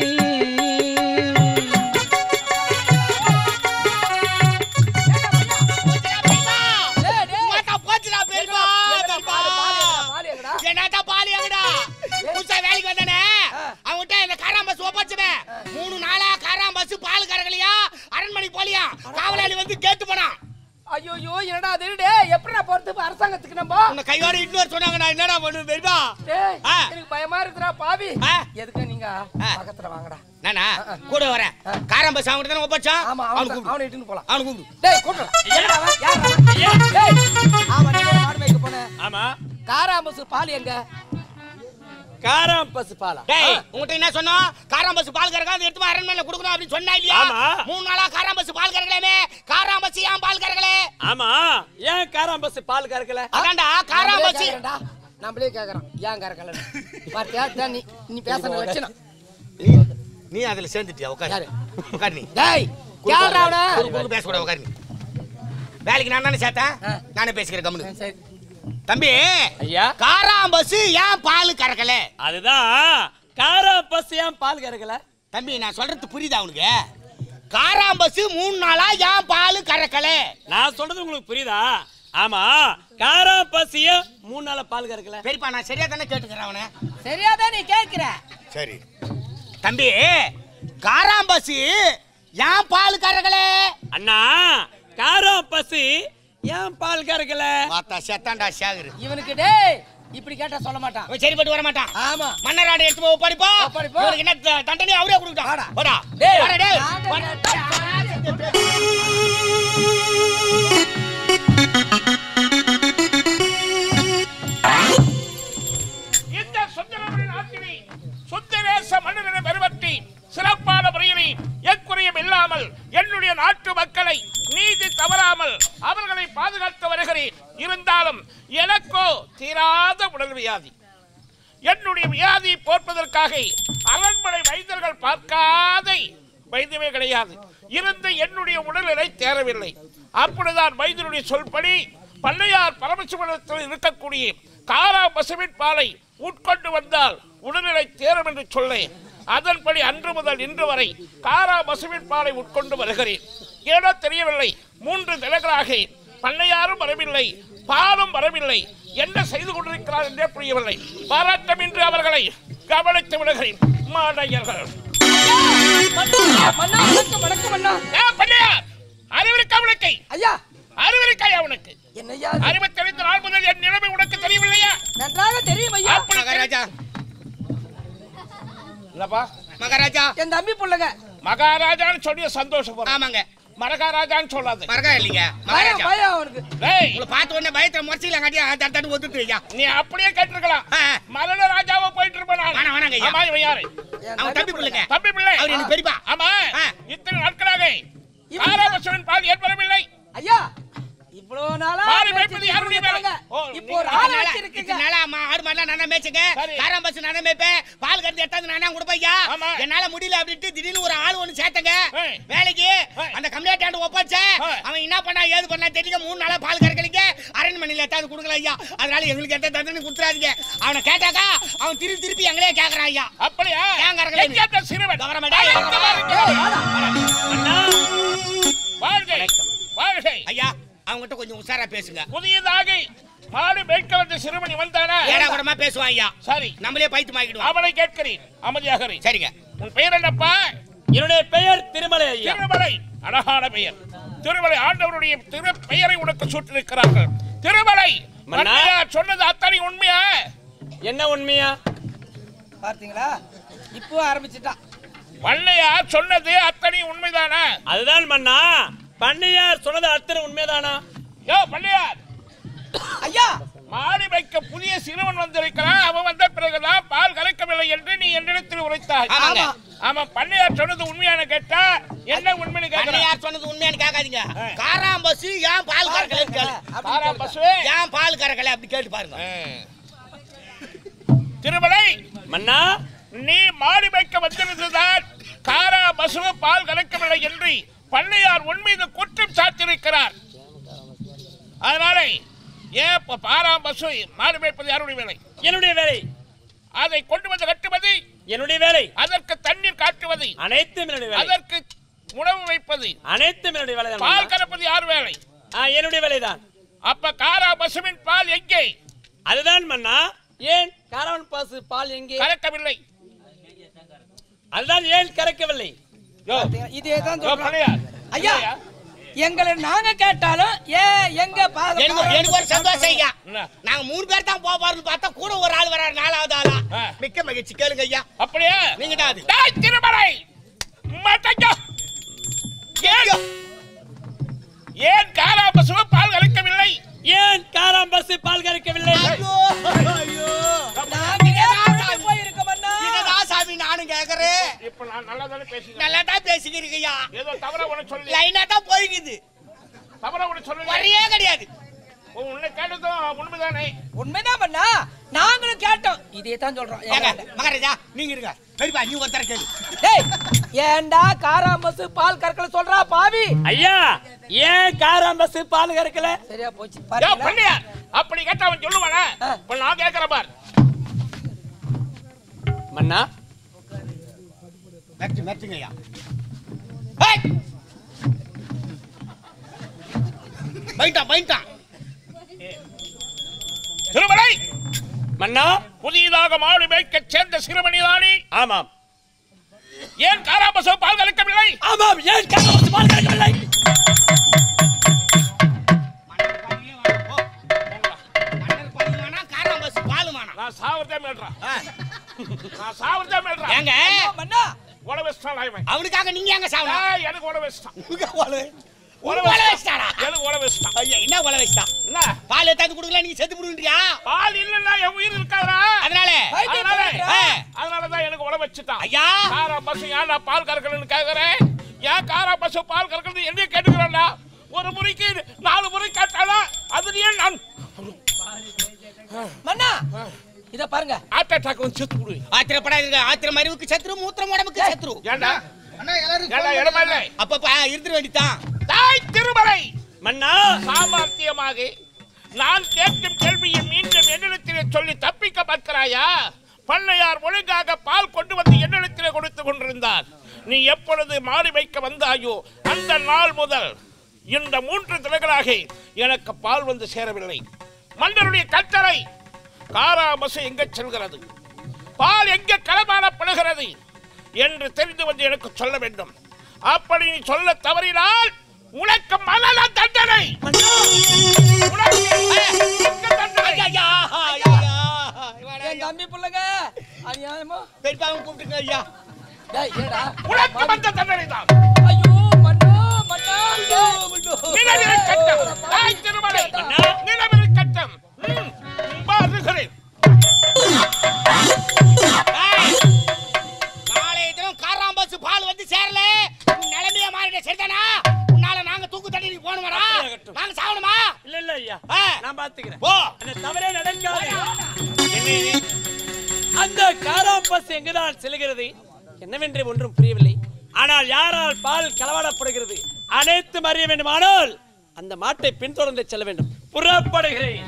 டேய், டேய். மாத்தா போச்சுடா பெரியப்பா எங்கடா பெரியப்பா பாலு, பாலு எங்கடா, பாலு எங்கடா? என்னடா பாலி எங்கடா புதுசா வேலைக்கு வந்தானே ஆ. அவன்கிட்ட இந்த காராம் பஸ் ஒப்பச்சுமே மூணு நாளா காராம் பஸ் பால் கறக்கலையா அரண்மனைக்கு போலியா காவலாளி வந்து கேட்டு போனான் ஐயோ என்னடா அது டேய் எப்படிடா போறது அரசாங்கத்துக்கு நம்ம உன்னை கையோட இன்னொரு சொன்னாங்க நான் என்னடா பண்ணுவேன் பெரியப்பா டேய் ஆ. எனக்கு பயமா இருக்குடா பாவி ஆ. எதுக்கு நீங்க ஆ. பக்கத்துல வாங்கடா நானா கூட வரேன் காராம் பஸ் அவன்கிட்ட தானே ஒப்பச்சான் ஆமா அவனுக்கு அவனை கூப்பிடு அவனை இட்டுன்னு போலாம் அவனுக்கு கூப்பிடு டேய் கூட்டுடா என்னடா அவன் யார் அவன் டேய் ஆமா நீ மாடு மேய்க்க போன ஆமா காராம்பசு பால் எங்க காராம் பசு பாலா டேய் உங்ககிட்ட என்ன சொன்னோம் காராம் பஸ் பால் கறக்க அது எடுத்து போய் அரண்மனையில கொடுக்கணும் அப்படின்னு சொன்னா இல்லையா ஆமா. மூணு நாளா காராம் பஸ் பால் கறக்கலாமே காராம் பஸ் ஏன் பால் கறக்கல ஆமா ஏன் காராம் பஸ் பால் கறக்கல அதான்டா காராம் நம்மளே பஸ் கேக்குறேன்டா. நம்மளே கேக்குறோம் ஏன் கறக்கல பாத்தியா இதான் நீ நீ பேசுற லட்சணம் நீ அதுல சேர்ந்துட்டியா உட்காரு யாரு? உட்காரு நீ டேய் கேளுடா அவன குறுக்கு குறுக்கு பேசக்கூடாது உட்காரு நீ வேலைக்கு நான் தானே சேர்த்தேன் ஆ. நானே பேசிக்கிறேன் கம்முனு சரி தம்பி ஐயா காராம் பஸ் ஏன் பால் கறக்கல அதுதான் காராம் பஸ் ஏன் பால் கறக்கல தம்பி நான் சொல்றது புரியுதா உனக்கு காராம் பஸ் மூணு நாளா ஏன் பால் கறக்கல நான் சொல்றது உங்களுக்கு புரியுதா ஆமா காராம் பஸ் ஏன் மூணு நாளா பால் கறக்கல பெரியப்பா நான் சரியா தானே கேட்டுக்கிறேன் அவனை சரியாதான் நீ கேக்குற சரி தம்பி காராம் பஸ் ஏன் பால் கறக்கல அண்ணா காராம் பஸ் ஏன் பால் கறக்கல பார்த்தா செத்தாண்டா சேகரு இவனுக்கு டேய் இப்படி கேட்டா சொல்ல மாட்டான் அவன் சரிப்பட்டு வர மாட்டான் ஆமா மன்னராடு எடுத்து போய் ஒப்படைப்பா ஒப்படைப்பா. இவனுக்கு என்ன த- தண்டனை அவரே கொடுக்கட்டும் வாடா. வாடா டேய், வாடா, டேய். நாங்க வாடா. கேட்டா இந்த சுந்தரவரின் ஆட்சியை சுந்தரேச மன்னரின் பெருமற்றி சிறப்பான முறையிலே எக்குறையும் இல்லாமல் என்னுடைய நாட்டு மக்களை நீதி தவறாமல் அவர்களை பாதுகாத்து வருகிறேன் இருந்தாலும் எனக்கோ தீராத உடல் வியாதி என்னுடைய வியாதியை போர்ப்பதற்காக அரண்மனை வைத்தியர்கள் பார்க்காத வைத்தியமே கிடையாது இருந்த என்னுடைய உடல்நிலை தேரவில்லை அப்படிதான் வைத்தியருடைய சொல்படி பள்ளையார் பரமசிவனத்தில் இருக்கக்கூடிய காரா பசுவின் பாலை உட்கொண்டு வந்தால் உடல்நிலை தேரும் என்று சொல்லேன் அதன்படி அன்று முதல் இன்று வரை காரா பசுவின் பாலை உட்கொண்டு வருகிறேன் ஏனோ தெரியவில்லை மூன்று நிலைகளாக பண்ணையாரும் வரவில்லை பாலும் வரவில்லை என்ன செய்து கொண்டிருக்கிறார் என்றே புரியவில்லை பாராட்டமின்றி அவர்களை கவனித்து விடுகிறேன் மாடையர்கள் மன்னா வணக்கம் வணக்கம் அண்ணா ஏ பண்ணையார் அறிவிருக்க அவனுக்கு ஐயா அறிவிருக்காய் அவனுக்கு என்னய்யா அறிவு தெரிந்த நாள் முதல் என் நிலைமை உனக்கு தெரியவில்லையா நன்றாக தெரியும் ஐயா அப்படி மகாராஜா இல்லப்பா மகாராஜா என் தம்பி புள்ளைங்க மகாராஜான்னு சொல்லி சந்தோஷப்படுறேன் ஆமாங்க மரகாராஜான்னு சொல்லாது மறக்கா இல்லைங்க பயம் மகாராஜா பயம் அவனுக்கு டேய் உங்களை பார்த்த உடனே பயத்துல முறைச்சில காட்டியா தட்டு தட்டு ஒத்துட்டு ஐயா நீ அப்படியே கேட்டிருக்கலாம் ஆ. மரண ராஜாவா போயிட்டு இருப்பேன் நான். வேணாம், வேணாங்க ஐயா. ஆமா இவன் யாரு என் அவன் தம்பி பிள்ளைங்க தம்பி பிள்ளை அவர் எனக்கு பெரியப்பா ஆமா ஆ. இத்தனை நாட்களாக இவன் காராபசுவின் பால் ஏற்படவில்லை ஐயா இவ்வளவு நாளா மாடு மேய்ப்பது யாருடைய வேலை? இருக்காங்க. ஓ, இப்போ ஒரு நீங்க ஆள் இதனால- வச்சிருக்கீங்க இதனால அம்மா ஆடு மாடுலாம் நானே மேய்ச்சுங்க சரி. காராம் பஸ் நானே மேய்ப்பேன் பால் கறந்து எடுத்தாந்து நானே கொடுப்பேன் ஐயா ஆமா. என்னால முடியல அப்படின்ட்டு திடீர்னு ஒரு ஆள் ஒண்ணு சேர்த்தங்க ஏய். வேலைக்கு ஏய். அந்த கம்யூனிட்டி ஆண்டு ஒப்பச்சேன் ஏய். அவன் என்ன பண்ணா ஏது பண்ணா தெரியுங்க மூணு நாளா பால் கறக்கலிங்க அரண்மனையில எட்டாவது கொடுக்கல ஐயா அதனால எங்களுக்கு எட்ட தண்டனை கொடுத்துறாதீங்க அவனை கேட்டாக்கா அவன் திருப்பி திருப்பி எங்களே கேக்குறான் ஐயா அப்படியா ஏன் கறக்கல நீ? எங்க அந்த சிறுவன் கவரமேடா, அழைத்து கவரமேடா. வாருங்கள். அண்ணா வாழ்க வாழ்க ஐயா அவங்ககிட்ட கொஞ்சம் உஷாரா பேசுங்க புதியதாக மாடு மேய்க்க வந்த சிறுவன் வந்தானா ஏடா கூடமா பேசுவான் ஐயா சரி நம்மளே பைத்து மாக்கிடுவோம் அவனை கேட்கிறேன் அமைதியாக இரு. சரிங்க உன் பெயர் என்னப்பா என்னுடைய பெயர் திருமலை ஐயா திருமலை அழகான பெயர் திருமலை ஆண்டவருடைய திரு பெயரை உனக்கு சூட்டிருக்கிறார்கள் திருமலை மன்னா. மன்னியா, சொன்னது அத்தனை உண்மையா என்ன உண்மையா பார்த்தீங்களா இப்போ ஆரம்பிச்சுட்டான் வள்ளையா சொன்னது அத்தனை உண்மைதானா அதுதான் மன்னா பண்ணையார் சொன்னது அத்தனை உண்மைதானா யோ பள்ளியார் ஐயா மாடு வைக்க புதிய சிறுவன் வந்திருக்கிறான் அவன் வந்த பிறகுதான் பால் கலக்கவில்லை என்று நீ என்னிடத்தில் உரைத்தாய் ஆமாங்க. ஆமா பண்ணையார் சொன்னது உண்மையான கேட்டா என்ன உண்மைன்னு கேட்கிறேன் பண்ணையார் சொன்னது உண்மையான்னு கேட்காதீங்க காராம் பஸ் ஏன் பால் கறக்கலன்னு கேளு பாரா பசுவே ஏன் பால் கறக்கல அப்படி கேட்டு பாருங்க திருமலை மன்னா நீ மாடு வைக்க வந்திருந்ததால் காரா பசுவு பால் கலக்கவில்லை என்று பண்ணையார் உன் மீது குற்றம் சாட்டியிருக்கிறார் அதனால ஏன் இப்ப பாரா பசு மாடு மேய்ப்பது யாருடைய வேலை என்னுடைய வேலை அதை கொண்டு வந்து கட்டுவது என்னுடைய வேலை அதற்கு தண்ணீர் காட்டுவது அனைத்தும் என்னுடைய வேலை அதற்கு உணவு வைப்பது அனைத்தும் என்னுடைய வேலை பால் கறப்பது யார் வேலை என்னுடைய வேலைதான் அப்ப காரா பசுவின் பால் எங்கே அதுதான் மன்னா ஏன் காரவன் பாசு பால் எங்கே கறக்கவில்லை அதுதான் ஏன் கறக்கவில்லை யோ, இதே தான் யோ, சொல்றோம் பழையா. ஐயா எங்களை நாங்க கேட்டாலும் ஏ எங்க பாத எனக்கு எனக்கு ஒரு சந்தோஷம் ஐயா என்ன? நாங்க மூணு பேர் தான் போக போறோம்னு பார்த்தா கூட ஒரு ஆள் வராரு நாலாவது ஆளா ஆ. மிக்க மகிழ்ச்சி கேளுங்க ஐயா அப்படியே நீங்க தான் அது டேய், திருமலை மட்டையா. ஏன் ஏன் காரா பசுவை பால் கறக்கவில்லை ஏன் காராம் பஸ் பால் கறக்கவில்லை ஐயோ ஐயோ நாங்க ஏன் போயிருக்கோம்னா இதுதான் சாமி நானும் கேக்குறேன் இப்ப நான் நல்லா தானே பேசுகிறேன் நல்லா தான் பேசிக்கிறீங்க ஐயா ஏதோ தவற உனக்கு சொல்லி லைனா தான் போய்க்குது தவற உனக்கு சொல்லி வரையே கிடையாது உன்னை கேட்டதும் உண்மைதானே உண்மைதான் பண்ணா நாங்களும் கேட்டோம் இதே தான் சொல்றோம் ஏங்க, எங்கள்ட்ட. மகாராஜா நீங்க இருங்க பெரியப்பா நீ ஒருத்தர கேளு டேய் ஏன்டா காராமசு பால் கற்களை சொல்றா பாவி ஐயா ஏன் காராம் பஸ் பால் கறக்கல சரியா போச்சு யோ, பாத்தீங்களா பண்ணியார் அப்படி கேட்டா அவன் சொல்லுவானா ஆ. இப்ப நான் கேட்கிறேன் பார் மன்னா மெச்சு மெச்சுங்க ஐயா ஏய்! போயிட்டான் போயிட்டான் திருமலை மன்னா புதியதாக மாடு மேய்க்க சேர்ந்த சிறுமணிதானே ஆமாம் ஏன் காரா பசுவை பால் கறக்கவில்லை ஆமாம் ஏன் காராம் பஸ் பால் கறக்கவில்லை மன்னர் பணிவானா காராம் பஸ் பாலுமானா நான் சாவரதே மேல்றான் ஆ. நான் சாவரதே மேல்றான் ஏங்க மன்னா உழவு வச்சிட்டான் இவன் அவனுக்காக நீங்க எங்க சாவணும் ஏய், எனக்கு உழவு வச்சிட்டான் உழவு உழவு உழவு வச்சிட்டான். வச்சிட்டானா? எனக்கு உழவு வச்சிட்டான் ஐயா என்ன உழவு வச்சிட்டான் என்ன பால் எடுத்தாந்து கொடுக்கல நீங்க செத்து புடுங்கறியா பால் இல்லன்னா என் உயிர் இருக்காதா அதனால அதனால ஆ. அதனாலதான் எனக்கு உழவு வச்சுட்டான் ஐயா காரா பசு ஏன் நான் பால் கறக்கணும்னு கேக்குறேன் ஏன் காரா பசு பால் கறக்கிறது என்னைய கேட்டுக்கிறேன்டா ஒரு முறைக்கு நாலு முறை கேட்டாலும் அதுலயே நான் மன்னா இத பாருங்க ஹார்ட் அட்டாக் வந்து செத்து விடுவேன் ஆத்திரப்படாதீங்க ஆத்திரம் அறிவுக்கு சத்ரு மூத்திரம் உடம்புக்கு சத்ரு ஏன்டா அண்ணா எல்லாரும் ஏன்டா இடமா இல்லை அப்பப்ப இருந்துட வேண்டியதான் தாய் திருமலை மன்னா சாமர்த்தியமாக நான் கேட்கும் கேள்வியை மீண்டும் என்னிடத்திலே சொல்லி தப்பிக்க பார்க்கிறாயா பண்ணையார் ஒழுங்காக பால் கொண்டு வந்து என்னிடத்திலே கொடுத்து கொண்டிருந்தார் நீ எப்பொழுது மாறி வைக்க வந்தாயோ அந்த நாள் முதல் இந்த மூன்று தினங்களாக எனக்கு பால் வந்து சேரவில்லை மன்னருடைய கட்டளை காராமசு எங்க செல்கிறது பால் எங்கே களமாடப்படுகிறது என்று தெரிந்து வந்து எனக்கு சொல்ல வேண்டும் அப்படி நீ சொல்ல தவறினால் உனக்கு மரண தண்டனை உனக்கு மரண தண்டனை. ஐயா ஐயா என் தம்பி பிள்ளைங்க அநியாயமா பெரியப்பாவும் கூப்பிட்டுங்க ஐயா டேய் ஏடா உனக்கு வந்த தண்டனை தான் ஐயோ மன்னா மன்னா நிலவிரு கட்டம் தாய் திருமலை நிலவிரு கட்டம் ம், வருகிறேன் ஏய், நாளைய தினம் காராம் பஸ் பால் வந்து சேரல உன் நிலைமைய மாறிட சரிதானா உன்னால நாங்க தூக்கு தண்ணி போகணுமாடா ஆகட்டும். நாங்க சாவணுமா இல்ல இல்ல ஐயா ஆ. நான் பாத்துக்கிறேன் போ அந்த தவறே நடக்காது என்ன இது? அந்த காராம் பஸ் எங்குதான் செல்கிறது என்னவென்று ஒன்றும் புரியவில்லை ஆனால் யாரால் பால் களவாடப்படுகிறது அனைத்தும் அறிய வேண்டுமானால் அந்த மாட்டை பின்தொடர்ந்து செல்ல வேண்டும் புறப்படுகிறேன்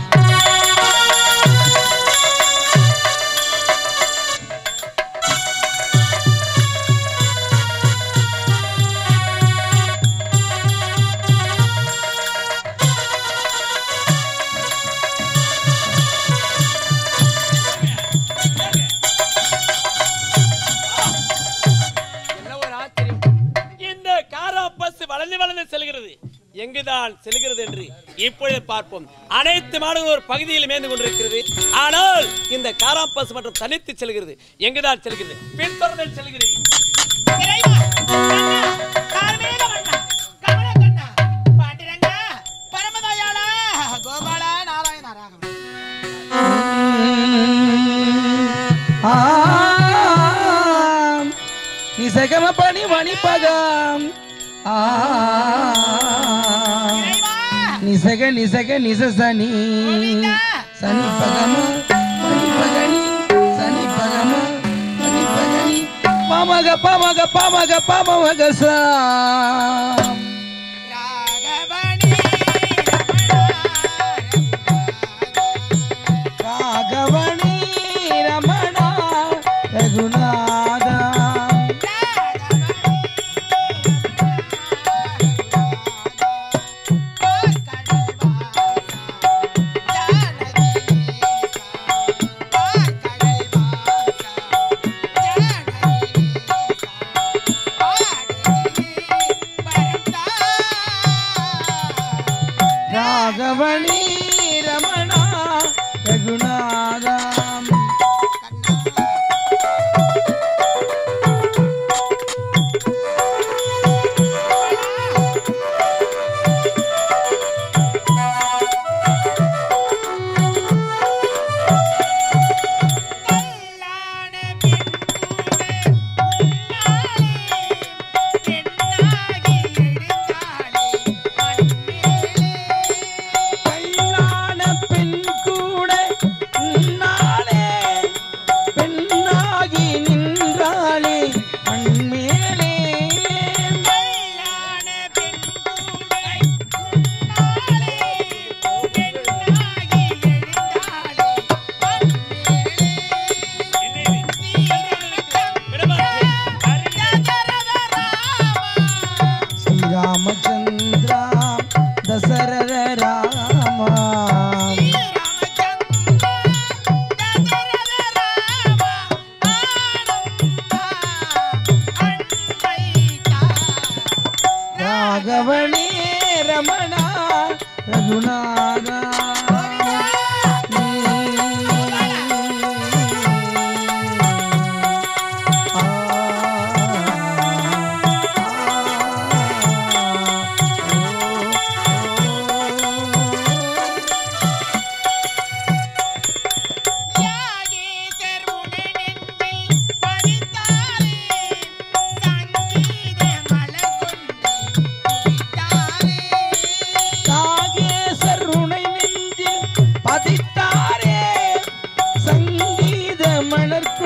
என்ன ஒரு ஆச்சரியம் இந்த காரா பஸ் வளர்ந்து வளர்ந்து செல்கிறது எங்குதான் செல்கிறது என்று இப்பொழுது பார்ப்போம் அனைத்து மாடுகளும் ஒரு பகுதியில் மேய்ந்து கொண்டிருக்கிறது ஆனால் இந்த காரா பஸ் மற்றும் தனித்து செல்கிறது எங்குதான் செல்கிறது பின்தொடர்ந்து செல்கிறது இறைவா, கண்ணா, கார்மேக வண்ணா, கமலக்கண்ணா, பாண்டிரங்கா, பரமதயாளா, கோபாலா, நாராயணா, ராகவா. ஆம் நிசகம பணி மணிப்பதம் ஆம் இறைவா, நிசக நிசக நிச சனி சனி பகம மணி பகனி சனி பகம மணி பகனி பமக பமக பமக பமக சாம் ராகவனே, ரமணா, ராகவணி ரமண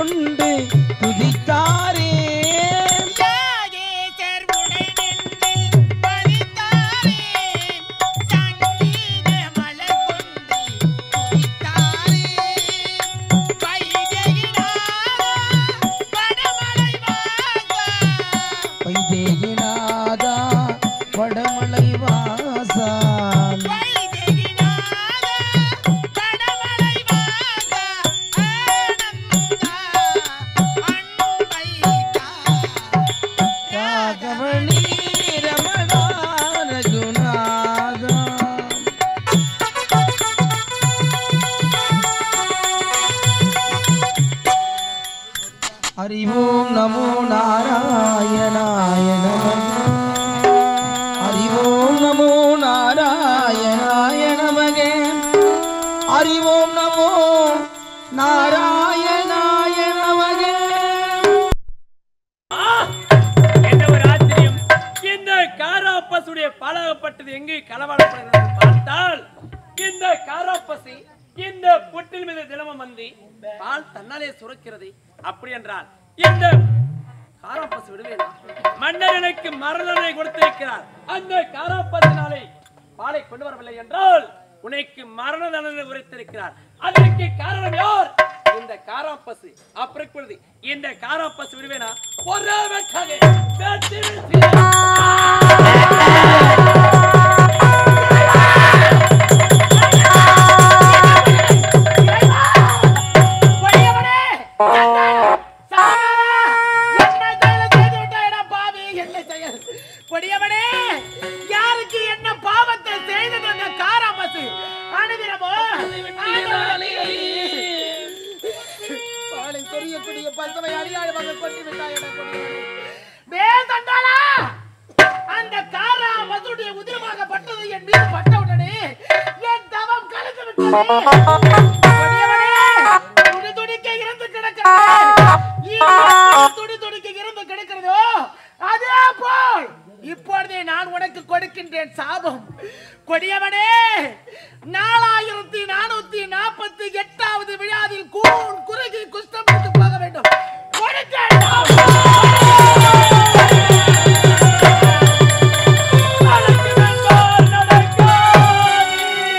கொண்டு துதித்தாரே யாகேசர் உடை நின்று பலித்தாரே சங்கீத மலர் கொண்டு துதித்தாரே வைதேகினாரா வடமலை வாசா வைதேகிநாதா வடமலை வாசா வைதேகினாரா வடமலை வாசா ஆனந்தா அன்பைதா ராகவணி ரமணா ரகுநாதா ஹரி ஓம் நமோ நாராயணாய நம ஹரி ஓம் நமோ நாராயணாய நமகே ஹரி ஓம் நமோ நாராயணாய நமகே என்ன ஒரு ஆச்சரியம் இந்த காராப்பசுடைய பாலாகப்பட்டது எங்கு களவாடப்படுகிறது என்று பார்த்தால் இந்த காராப்பசி இந்த புட்டில் மீது தினமும் வந்து பால் தன்னாலே சுரக்கிறது அப்படி என்றால் இந்த காராப்பசு விடுவேனா மன்னர் எனக்கு மரணனை கொடுத்திருக்கிறார் அந்த காராப்பசினாலே பாலை கொண்டு வரவில்லை என்றால் உனக்கு மரண தண்டனை உரைத்திருக்கிறார் அதற்கு காரணம் யார் இந்த காராப்பசு அப்புறம் இப்பொழுது இந்த காராப்பசு விடுவேனா ஒரே வெட்டாக வெட்டி வீழ்த்தினார். பொய்யவனே! சாகாதா! என்ன செயலை செய்து விட்டாயடா பாவி? என்ன செயல்? கொடியவனே! யாருக்கு என்ன பாவத்தை செய்தது அந்த காராமசு? அனுதினமோ? பாலை சொரியக்கூடிய பசுமை அடியாளமாக கொண்டு விட்டாயடா கொடியவனே. மேல் தண்டாளா! அந்த காராமசுடைய உதிரமாகப்பட்டது என் மீது பட்டவுடனே என் தவம் கலந்து விட்டது கொடியவனே, துடி துடிக்க இறந்து கிடக்கிறது. ஈ துடி துடிக்க இறந்து கிடக்கிறதோ, அதே போல் இப்பொழுதே நான் உனக்கு கொடுக்கின்றேன் சாபம் கொடியவனே நாலாயிரத்தி நானூத்தி நாற்பத்தி எட்டாவது விழாவில் கூன் குறுகி குஷ்டம் விட்டு போக வேண்டும் கொடுத்தேன் சாபம். நடக்கு வென்றால் நடக்காது.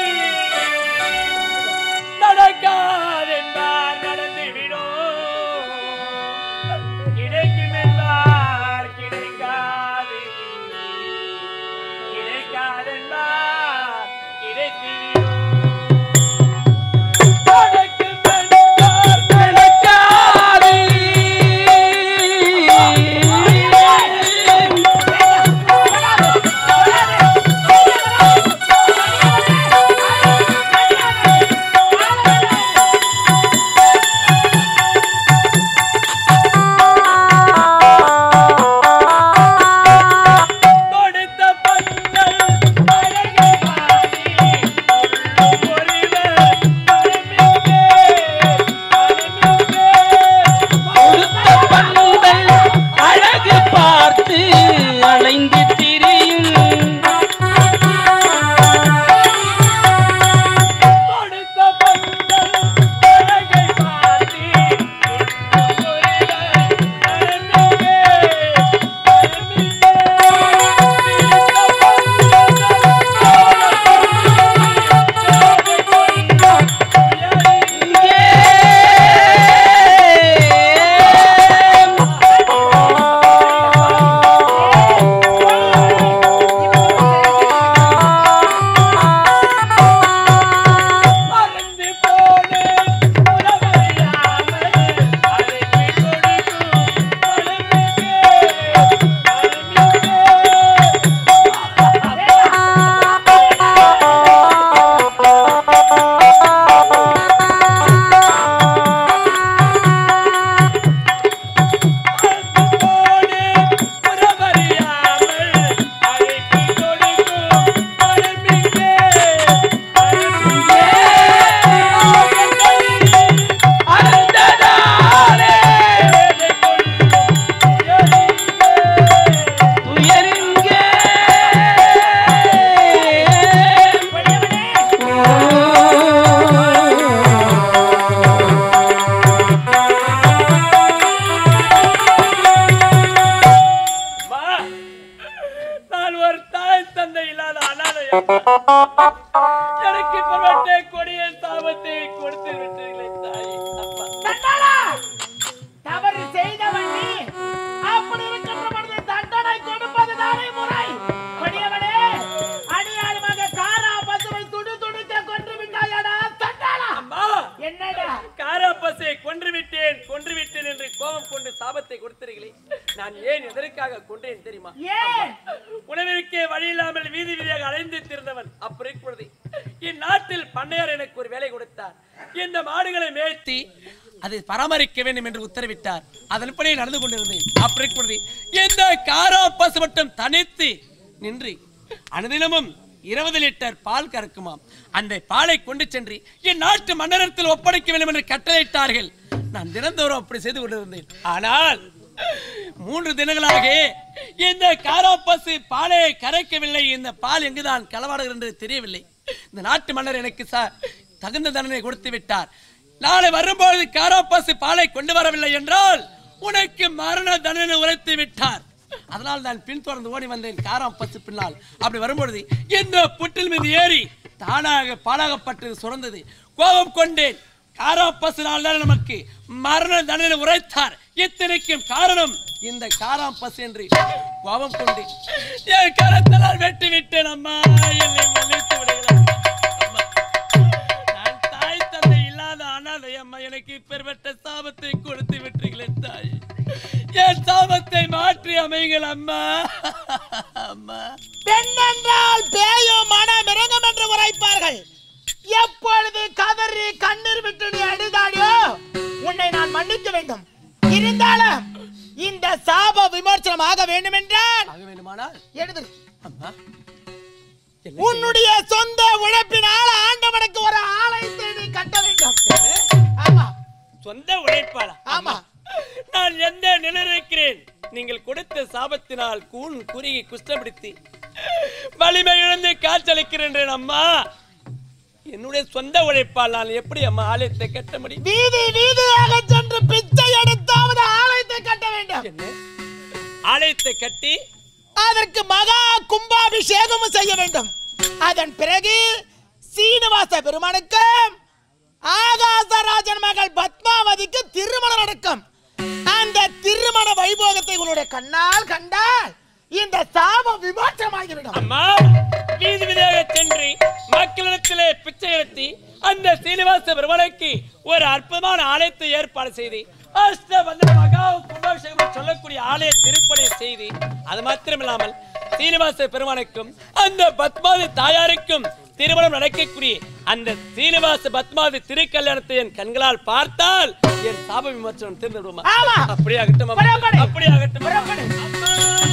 நடக்காதென்றால் நடந்துவிடும். கிடைக்கும் என்றால் கிடைக்காது. கிடைக்காதென்றால் கிடைத்துவிடும். நடக்கும் என்றால் சாபத்தை கொடுத்தீர்களே நான் ஏன் எதற்காக கொண்டேன் தெரியுமா ஏன் உணவிற்கே வழி இல்லாமல் வீதி வீதியாக அலைந்து திரிந்தவன் அப்படி பொழுது இந்நாட்டில் பண்ணையார் எனக்கு ஒரு வேலை கொடுத்தார் இந்த மாடுகளை மேய்த்தி அதை பராமரிக்க வேண்டும் என்று உத்தரவிட்டார் அதன்படி நடந்து கொண்டிருந்தேன் அப்படி பொழுது இந்த காரா பசு மட்டும் தனித்து நின்று அனுதினமும் இருபது லிட்டர் பால் கறக்குமாம் அந்த பாலை கொண்டு சென்று என் நாட்டு மன்னரத்தில் ஒப்படைக்க வேண்டும் என்று கட்டளையிட்டார்கள் நான் தினந்தோறும் அப்படி செய்து கொண்டிருந்தேன் ஆனால் மூன்று தினங்களாக இந்த காராப்பசு பாலை கரைக்கவில்லை இந்த பால் எங்குதான் களவாடுகிறது என்று தெரியவில்லை இந்த நாட்டு மன்னர் எனக்கு ச- தகுந்த தண்டனை கொடுத்து விட்டார் நாளை வரும்போது காராப்பசு பாலை கொண்டு வரவில்லை என்றால் உனக்கு மரண தண்டனை உரைத்து விட்டார் அதனால் நான் பின்தொடர்ந்து ஓடி வந்தேன் காராம் பசு பின்னால் அப்படி வரும்பொழுது இந்த புற்றில் மீது ஏறி தானாக பாலாகப்பட்டது சுரந்தது கோபம் கொண்டேன் காராம் பசுனால் தான் நமக்கு மரண தண்டனை உரைத்தார் இத்தனைக்கும் காரணம் இந்த காராம் பசு என்று கோபம் கொண்டு என் கரத்தலால் வெட்டி விட்டேன் அம்மா என்னை மன்னித்து விடுகிறேன் அம்மா. நான் தாய் தந்தை இல்லாத அனாதை அம்மா எனக்கு இப்பேற்பட்ட சாபத்தை கொடுத்து விட்டீங்களே தாய் என் சாபத்தை மாற்றி அமைங்கள் அம்மா அம்மா பெண் என்றால் பேயும் மனம் இறங்கும் என்று உரைப்பார்கள் எப்பொழுது கதறி கண்ணீர் விட்டு நீ அழுதாடியோ உன்னை நான் மன்னிக்க வேண்டும் இருந்தாலும் இந்த சாப விமர்சனம் ஆக வேண்டும் என்றால் ஆக வேண்டுமானால் எழுது அம்மா உன்னுடைய சொந்த உழைப்பினால் ஆண்டவனுக்கு ஒரு ஆலயத்தை நீ கட்ட வேண்டும் ஆமா சொந்த உழைப்பாளா ஆமா நான் எந்த நிலையில் இருக்கிறேன் நீங்கள் கொடுத்த சாபத்தினால் கூன் குறுகி குஷ்டப்படுத்தி வலிமை இழந்து காய்ச்சலிக்கிறேன் அம்மா என்னுடைய சொந்த உழைப்பால் நான் எப்படி அம்மா ஆலயத்தை கட்ட முடியும் வீதி வீதியாக சென்று பிச்சை எடுத்தாவது ஆலயத்தை கட்ட வேண்டும் என்ன ஆலயத்தை கட்டி அதற்கு மகா கும்பாபிஷேகமும் செய்ய வேண்டும் அதன் பிறகு சீனிவாச பெருமானுக்கும் ஆகாசராஜன் மகள் பத்மாவதிக்கு திருமணம் நடக்கும் அந்த திருமண வைபோகத்தை உன்னுடைய கண்ணால் கண்டால் இந்த சாபம் விமோச்சமாகிவிடும் அம்மா வீதி வீதியாக சென்று மக்களிடத்திலே பிச்சை எடுத்தி அந்த சீனிவாச பெருமனுக்கு ஒரு அற்புதமான ஆலயத்தை ஏற்பாடு செய்து அஷ்டபந்த மகா கும்பாபிஷேகம் என்று சொல்லக்கூடிய ஆலய திருப்பணி செய்து அது மாத்திரமில்லாமல் சீனிவாச பெருமானுக்கும் அந்த பத்மாதி தாயாருக்கும் திருமணம் நடக்கக்கூடிய அந்த சீனிவாச பத்மாதி திருக்கல்யாணத்தை என் கண்களால் பார்த்தால் என் சாப விமர்சனம் தீர்ந்து விடுமா ஆமா. அப்படியாகட்டும் அம்மா. புறப்படு. அப்படியாகட்டும் புறப்படு. அம்மா.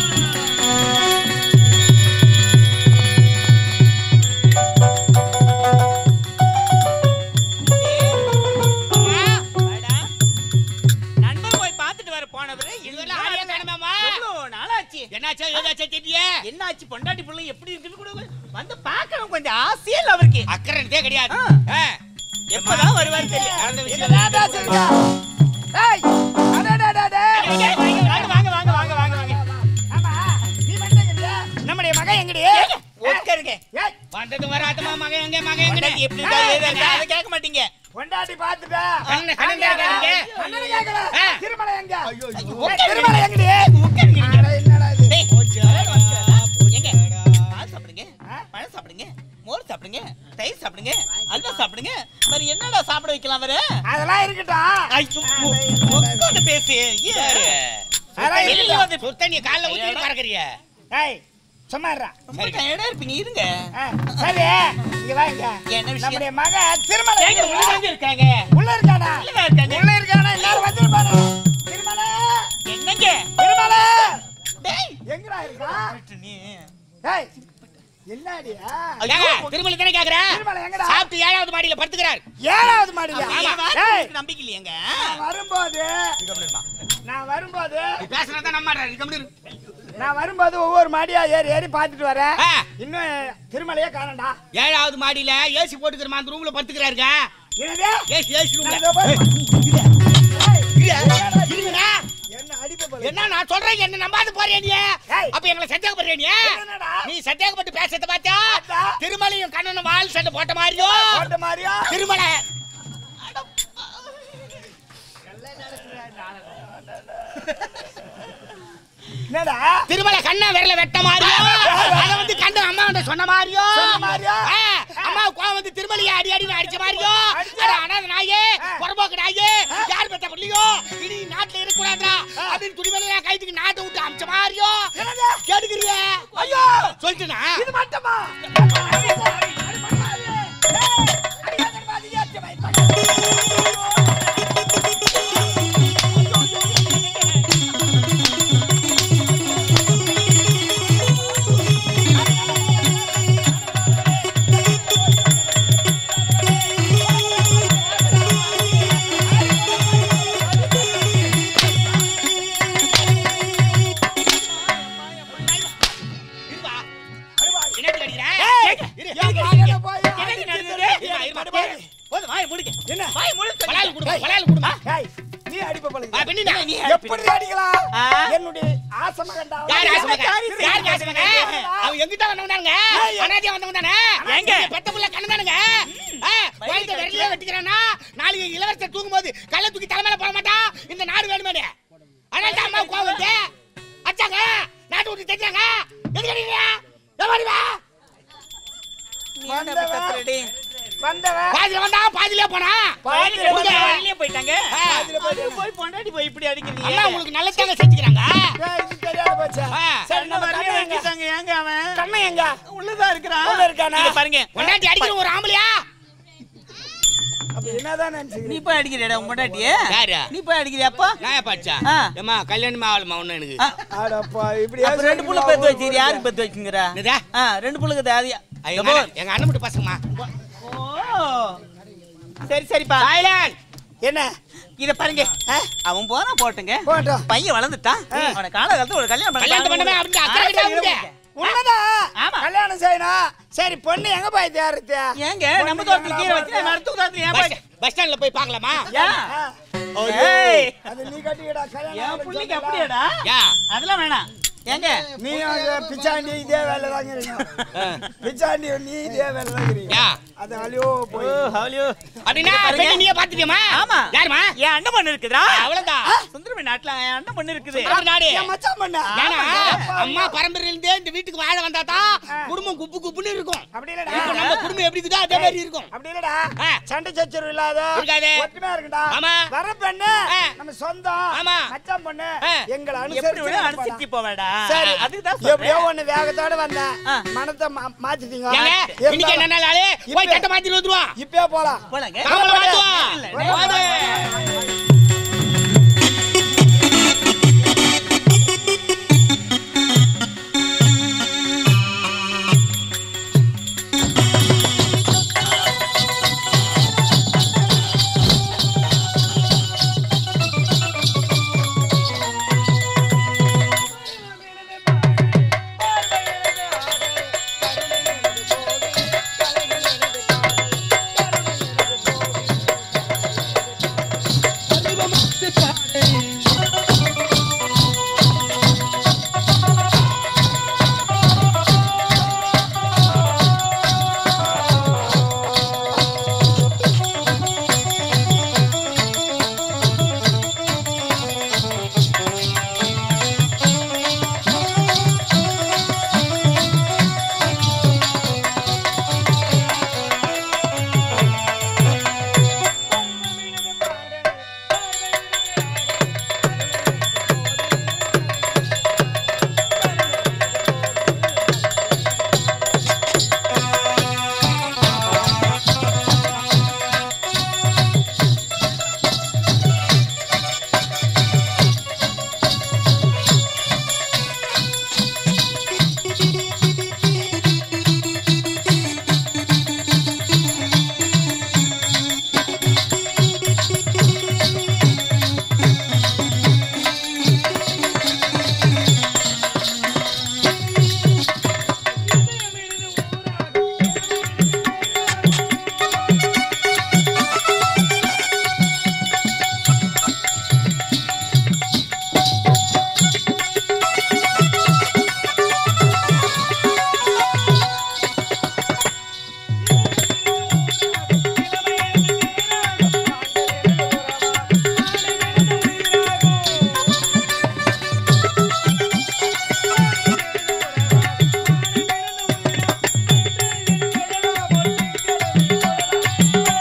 நண்பர் போய் பார்த்துட்டு வர போனவரு இதுவரை ஆளையே காணுமேம்மா. எவ்வளவு நாளாச்சு என்னாச்சோ ஏதாச்சோ தெரியலையே என்னாச்சு பொண்டாட்டி பிள்ளை எப்படி இருக்குது கூட வந்து பார்க்கணும் கொஞ்சம் ஆசையே இல்ல அவருக்கு அக்கறை கிடையாது ஆ. ஆ. எப்பதான் வருவாரு தெரியும் அந்த விஷயம் என்னடா பேசுறீங்க? ஏய், அடடடடே. வாங்க வாங்க வாங்க வாங்க வாங்க வாங்க ஆமா, நீ மட்டும் இல்ல. நம்முடைய மகன் எங்கடி உட்காருங்க ஏய், வந்தது வராதமா மகன் எங்க மகன் எங்க பொண்டாட்டி எப்படி இருக்கா ஏதா இருக்கா அதை கேட்க மாட்டீங்க பொண்டாட்டி பார்த்துட்டா. கண்ணு- கண்ணு கேட்காதீங்க. கண்ணனு கேட்கல. ஆ. திருமலை எங்க? உட்காருங்க. திருமலை எங்கடி? உட்காருங்க நீங்க. அட, என்னடா இது? டேய், எங்க பால் சாப்பிடுங்க பழம் சாப்பிடுங்க மோர் சாப்பிடுங்க தயிர் சாப்பிடுங்க அல்வா சாப்பிடுங்க வேற என்னடா சாப்பிட வைக்கலாம் வேற அதெல்லாம் இருக்கட்டும். ஐயோ, உட்கார்ந்து பேசு ஏன்? அதெல்லாம் வெளிய இருக்கட்டும். வந்து சுத்தண்ணி கால்ல ஊத்தி பறக்கறிய ஏய், சும்மா இருடா. ரொம்ப டயர்டா இருப்பீங்க இருங்க ஆ, சரி, இங்க வா இங்க. என்ன விஷயம்? நம்முடைய மகன் திருமலை ஏங்க எங்க உள்ள இருக்கா? தாங்க இருக்காங்க உள்ள இருக்கானா? உள்ளதான் இருக்காங்க. உள்ள இருக்கானா? எல்லாரும் வந்துருப்பாரு. திருமலை, என்னங்க திருமலை. டேய் எங்கடா இருக்கா? நீ ஏய், என்னடியா? ஏங்க, திருமலை தானே கேக்குற திருமலை எங்கடா? சாப்பிட்டு ஏழாவது மாடியில படுத்துக்கிறார் ஏழாவது மாடியா? ஆமா, ஏய், நம்பிக்கை இல்லையங்க நான் வரும்போது நான் வரும்போது பேசுறதா நம்ம கம்மிடு நான் வரும்போது ஒவ்வொரு மாடியா ஏறி ஏறி பார்த்துட்டு வரேன் ஆ. இன்னும் திருமலையே காணண்டா ஏழாவது மாடியில ஏசி போட்டுக்கிற அந்த ரூம்ல படுத்துக்கிறாருங்க என்னது ஏசி ஏசி நான் ரூம்ல இதோ பாரு. ஏய், இருங்கடா என்ன அடிப்ப போல என்ன நான் சொல்றேன் என்ன நம்பாது போறியா நீ ஏய். அப்ப எங்களை சந்தேகப்படுறியா நீ என்னடா? நீ சந்தேகப்பட்டு பேசுறத பார்த்தா பார்த்தா? திருமலையும் கண்ணனும் வால் சண்டை போட்ட மாதிரியோ போட்ட மாதிரியா திருமலை என்னடா திருமலை கண்ண விரல வெட்ட மாதிரியோ அத வந்து கண்ணன் அம்மா வந்து சொன்ன மாதிரியோ சொன்ன மாதிரியா? ஆ, அம்மா கோவம் வந்து திருமலையை அடி அடி அடிச்ச மாதிரியோ அடிச்சா? அட அனாத நாயே ஆ. புறம்போக்கு நாயே யார் பெத்த பிள்ளையோ இனி நாட்டுல இருக்க கூடாதுடா அப்படின்னு துணி மேல கைத்துக்கு நாட்டை விட்டு அமிச்ச மாதிரியோ கேட்டுக்கிறீங்க ஐயோ சொல்லிட்டுனா இது மட்டுமா இருப்பா என்னத்துக்கு அடிக்கிற? இரு, என் இரு, மகனை இரு. போய் எனக்கு நடந்தது? இருமா, இருமா, போதும். போதும், வாயை மூடுங்க. என்ன வாயை மூடு. பலால் கொடுமா, பலால் கொடுமா. ஏய், நீ அடிப்ப பழகு ஆ, பின்னிடா. நீ எப்படி அடிக்கலாம் என்னுடைய ஆசம கண்டா யார் ஆசைப்பட்ட? யார் ஆசைப்பட்ட? அவன் எங்கிட்ட வந்தவன்தானுங்க. அனாதையா வந்தவன் தானே? எங்க? இங்க பெத்த புள்ள கண்ணன்தானுங்க. ஆ, குழந்தை விரலையே வெட்டிக்கிறான்னா, நாளைக்கு இளவரசர் தூங்கும்போது கல்லை தூக்கி தலைமையில போட மாட்டான். இந்த நாடு வேணுமே அதனால தான் அம்மா கோவம் வருது. அடிச்சாங்க நாட்டு விட்டு தைச்சாங்க எதுக்கு அடிக்கிறீங்க? எவன் அடிவா? வந்தவன் பாதியில வந்தான் பாதியிலே போனான் பாதியில கொடுங்க. வெளியே போயிட்டாங்க ஆ. அது போய் பொண்டாட்டி போய் இப்படி அடிக்கிறீங்க அம்மா உங்களுக்கு நல்லதாங்க செஞ்சுக்கிறாங்க ஏய், இது தெரியாத போச்சா ஆ. சரி நம்ம வரலையே கண்ணன் எங்க வச்சுட்டாங்க ஏங்க அவன் கண்ணன் எங்க உள்ளதான் இருக்கிறான் உள்ள இருக்கானா இங்க பாருங்க பொண்டாட்டி அடிக்கிற ஒரு ஆம்பளையா அப்ப என்னதான் நீ நினைச்சுக்கிறீங்க போய் அடிக்கிறடா உன் பொண்டாட்டிய யாரு நீ போய் அடிக்கிறியாப்பா நான் பாச்சா ஆ. ஏமா கல்யாணமே ஆகலமா ஒண்ணு எனக்கு ஆ, ஆடப்பா இப்படி அப்ப ரெண்டு புள்ள பெத்து வச்சுக்கிற யாருக்கு பெத்து வச்சுங்கிறா என்னதா? ஆ ரெண்டு புள்ளுக்கு அது எங்க அண்ணன்- எங்க அண்ணன் மட்டும் பசங்கம்மா ஓ சரி சரிப்பா சைலன் என்ன இத பாருங்க அவன் போனா போட்டுங்க போட்டோம் பையன் வளர்ந்துட்டான் அவன காலகாலத்துல ஒரு கல்யாணம் கல்யாணம் பண்ணவே அப்படின்னு அக்கறை கிட்ட உண்டு. உண்மைதான் ஆமா. கல்யாணம் செய்யணும் சரி பொண்ணு எங்க போய் தேர்றது ஏங்க நம்ம தோட்டத்துல கீரை வச்சு நம்ம அடுத்த தோட்டத்துல ஏன் பஸ் போய் பஸ் ஸ்டாண்ட்ல போய் பார்க்கலாமா ஏன் ஏய், அது நீ கட்டிக்கடா கல்யாணம் என் ஆகலைன்னு புள்ளைக்கு சொன்னல. அப்படியாடா யா அதெல்லாம் வேணாம் ஏங்க நீ அங்க பிச்சாண்டி இதே வேலை தான் பிச்சாண்டி நீ இதே வேலை தான் யா அது அழியோ போய் ஹவுலியோ அப்படின்னா பாருங்க. பெண்ணை நீயே பாத்துட்டியம்மா ஆமா யாருமா என் அண்ணன் பொண்ணு இருக்குதா அவ்வளவுதான் சுந்தரமி நாட்டுல என் அண்ணன் பொண்ணு இருக்குது சுந்தரமணி நாடு என் மச்சான் பண்ண ஏன்னா அம்மா பரம்பரையில இருந்தே இந்த வீட்டுக்கு வாழ வந்தா தான் குடும்பம் குப்பு குப்புன்னு இருக்கும் அப்படி இல்லடா இப்ப நம்ம குடும்பம் எப்படி இருக்குதோ அதே மாதிரி இருக்கும் அப்படி இல்லடா ஆ. சண்டை சச்சரவு இல்லாத இருக்காது. ஒற்றுமையா இருக்குடா ஆமா. வர பெண்ணு ஆ. நம்ம சொந்தம் ஆமா. மச்சான் பொண்ணு ஆ. எங்களை எப்படி விட அனுசரிச்சு அனுசரிச்சு போவேடா சரி அதுக்கு தான் எப்படியோ ஒண்ணு வேகத்தோட வந்தேன் ஆ. மனத்தை மா- மாத்திட்டீங்க ஏங்க இன்னைக்கு என்ன இருந்தாலும் நாள் போய் இப்ப- தட்டை மாத்திட்டு வந்துருவான் இப்பயே போலாம் போலாங்க தாமரை மாத்துவான் இல்ல, போது.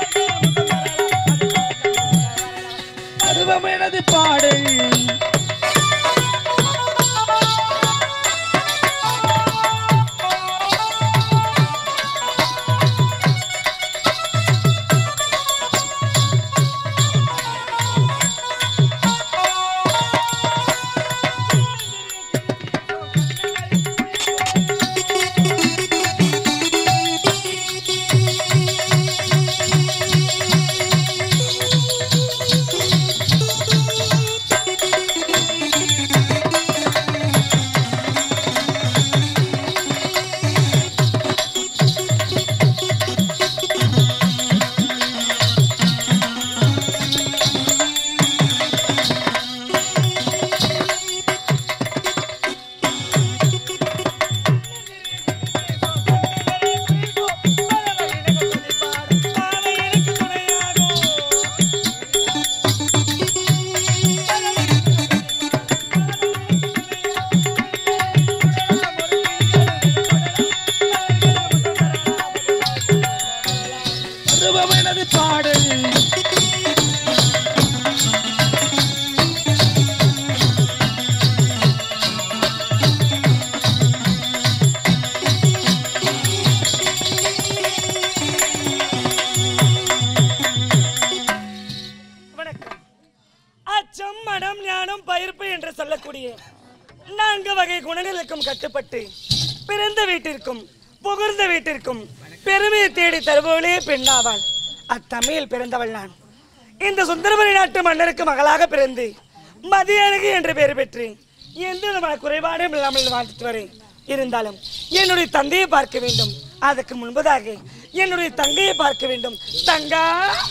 பருவம் எனது பாடல் மனம் ஞானம் பயிர்ப்பு என்று சொல்லக்கூடிய நான்கு வகை குணங்களுக்கும் கட்டுப்பட்டு பிறந்த வீட்டிற்கும் புகுந்த வீட்டிற்கும் பெருமையை தேடி தருபவளே பெண்ணாவாள் அத்தமிழில் பிறந்தவள் நான் இந்த சுந்தரமணி நாட்டு மன்னருக்கு மகளாக பிறந்து மதியழகு என்று பெயர் பெற்று எந்த விதமான குறைபாடும் இல்லாமல் வாழ்த்துட்டு வரேன் இருந்தாலும் என்னுடைய தந்தையை பார்க்க வேண்டும் அதற்கு முன்பதாக என்னுடைய தங்கையை பார்க்க வேண்டும் தங்கா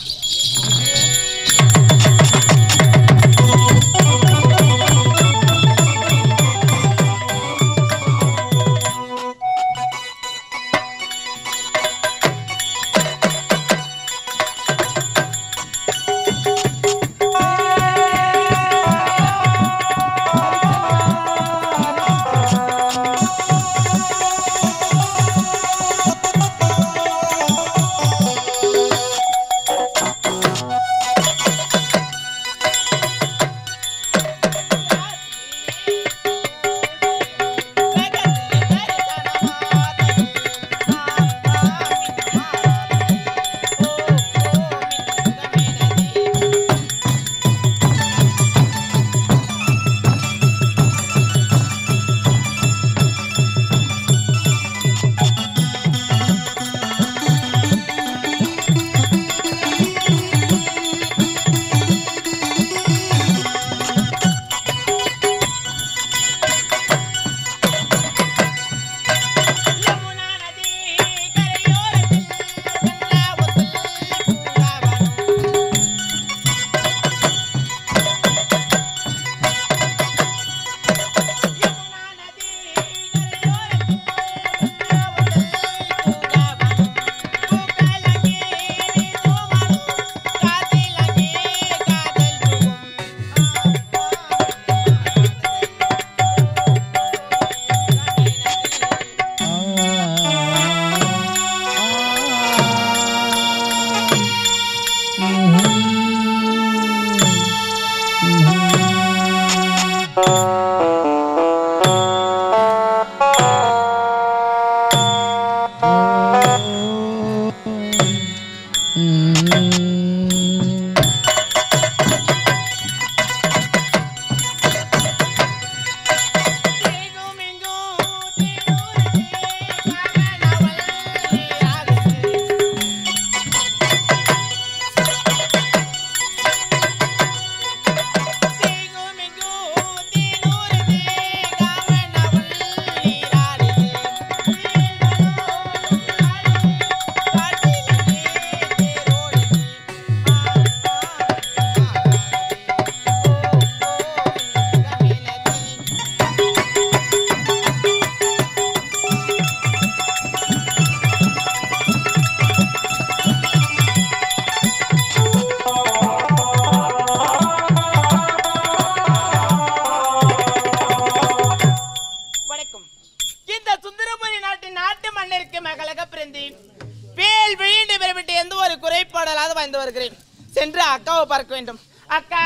வணக்கம் இந்த சுந்தரபுரி நாட்டின் நாட்டு மன்னருக்கு மகளாக பிறந்தேன் வேல் விழிந்து பெறப்பட்டு எந்த ஒரு குறைபாடலாவது வந்து வருகிறேன் சென்று அக்காவை பார்க்க வேண்டும் அக்கா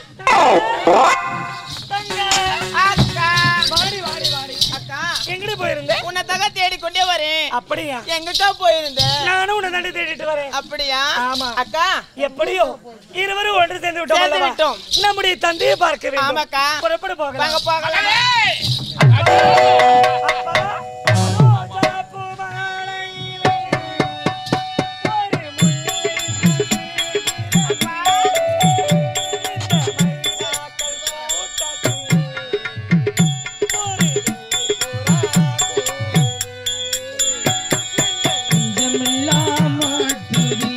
அக்கா வாடி வாடி வாடி அக்கா எங்கடி போயிருந்த உன்னை தக தேடிக்கொண்டே வரேன் அப்படியா எங்கக்கா போயிருந்த நானும் உன்னை தாண்டி தேடிட்டு வரேன் அப்படியா ஆமா. அக்கா எப்படியோ இருவரும் ஒன்று சேர்ந்து விட்டோம் சேர்ந்து அல்லவா? விட்டோம். நம்முடைய தந்தையை பார்க்க வேண்டும் ஆமாக்கா. புறப்பட போகலாம் வாங்க போகலாம் அப்பா, ரோஜா பூ மாலையிலே ஒரு முல்லை அப்பா, இந்த மைனாக்கள் கூட்டத்தில் ஒரு வெள்ளை புறா நெஞ்சமெல்லாம் மாட்டுதே.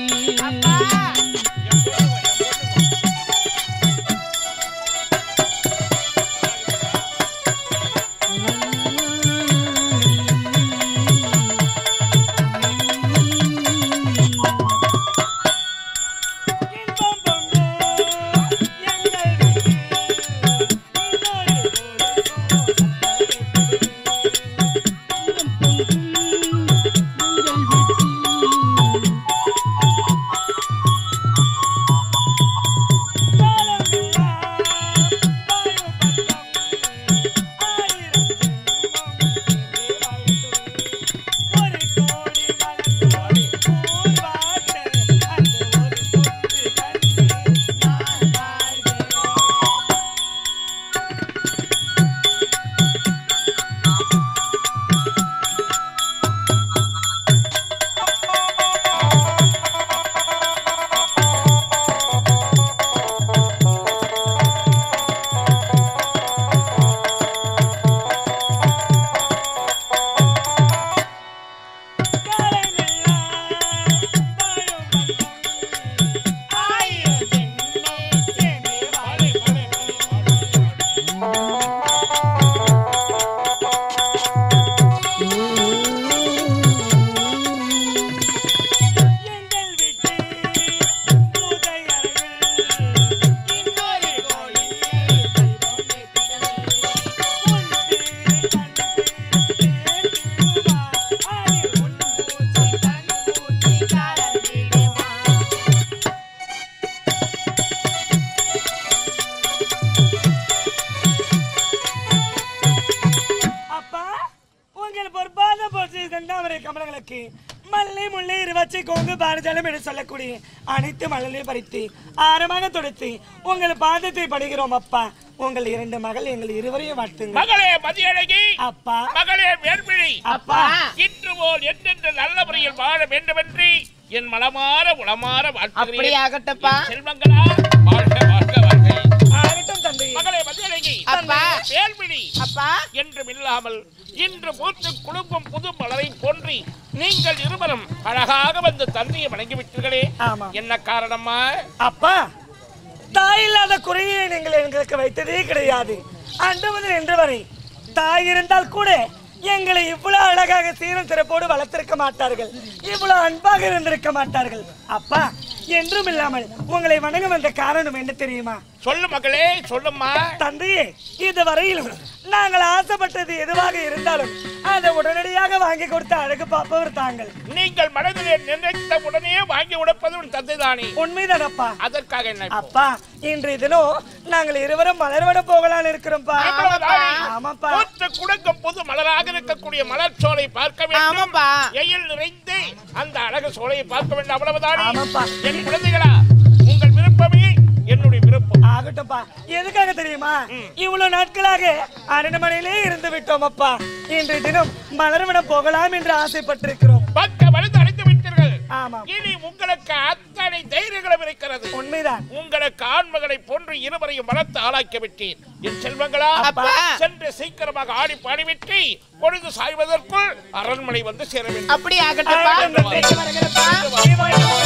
செந்தாமரை கமலங்களுக்கு மல்லி முல்லை இருவச்சி கோங்கு பாரஜலம் என்று சொல்லக்கூடிய அனைத்து மலரையும் பறித்து ஆரமாக தொடுத்து உங்கள் பாதத்தை படுகிறோம் அப்பா உங்கள் இரண்டு மகள் எங்கள் இருவரையும் வாழ்த்துங்க மகளே மதியழகி அப்பா மகளே வேர்பிழி அப்பா இன்று போல் என்றென்று நல்ல முறையில் வாழ வேண்டுமென்று என் மலமாற உளமாற அப்படி வாழ்த்துகிறேன் ஆகட்டப்பா செல்வங்களா வாழ்க வாழ்க வாழ்க ஆகட்டும் தந்தை மகளே மதியழகி அப்பா வேல்விழி அப்பா என்றும் இல்லாமல் இன்று பூத்து குழுக்கும் புது மலரை போன்றி நீங்கள் இருவரும் அழகாக வந்து தந்தையை வணங்கிவிட்டீர்களே ஆமா. என்ன காரணமா அப்பா தாய் இல்லாத குறையை நீங்கள் எங்களுக்கு வைத்ததே கிடையாது அன்று முதல் இன்று வரை தாய் இருந்தால் கூட எங்களை இவ்வளவு அழகாக சீரும் சிறப்போடு வளர்த்திருக்க மாட்டார்கள் இவ்வளவு அன்பாக இருந்திருக்க மாட்டார்கள் அப்பா என்றும் இல்லாமல் உங்களை வணங்க வந்த காரணம் என்ன தெரியுமா சொல்லு மகளே சொல்லும்மா தந்தையே இதுவரையிலும் நாங்கள் ஆசைப்பட்டது எதுவாக இருந்தாலும் அதை உடனடியாக வாங்கி கொடுத்த அழகு பார்ப்பவர் தாங்கள் நீங்கள் மனதிலே நினைத்த உடனே வாங்கி உடைப்பது உன் தந்தைதானே உண்மைதானப்பா அதற்காக என்ன இப்போ? அப்பா இன்றைய தினம் நாங்கள் இருவரும் மலர்வட போகலான்னு இருக்கிறோம்ப்பா இவ்வளவுதானே? ஆமாப்பா பூத்து குலுங்கும் புது மலராக இருக்கக்கூடிய மலர் சோலை பார்க்க வேண்டும் ஆமாப்பா. எயில் நிறைந்து அந்த அழகு சோலையை பார்க்க வேண்டும் அவ்வளவுதானே ஆமாப்பா. என் குழந்தைகளா உங்கள் விருப்பமே என்னுடைய விருப்பம் ஆகட்டும்ப்பா எதுக்காக தெரியுமா இவ்வளவு நாட்களாக அரண்மனையிலே இருந்து விட்டோம் அப்பா இன்றைய தினம் மலர்வனம் போகலாம் என்று ஆசைப்பட்டிருக்கிறோம் பக்க வலுது அடைந்து விட்டீர்கள் ஆமா இனி உங்களுக்கு அத்தனை தைரியங்களும் இருக்கிறது உண்மைதான் உங்களுக்கு ஆண்மகளை போன்று இருவரையும் வளர்த்து ஆளாக்கி விட்டேன் என் செல்வங்களா அப்பா. சென்று சீக்கிரமாக ஆடி பாடிவிட்டு பொழுது சாய்வதற்குள் அரண்மனை வந்து சேர வேண்டும் அப்படி ஆகட்டப்பா ஆகட்டும். போயிட்டு வருகிறப்பா.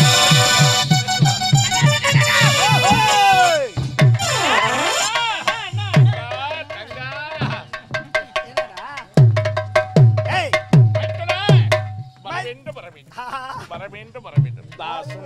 தங்கா, ஏய் மைக்கேலா, வர வேண்டும் வர வேண்டும் வர வேண்டும் வர வேண்டும் தாசு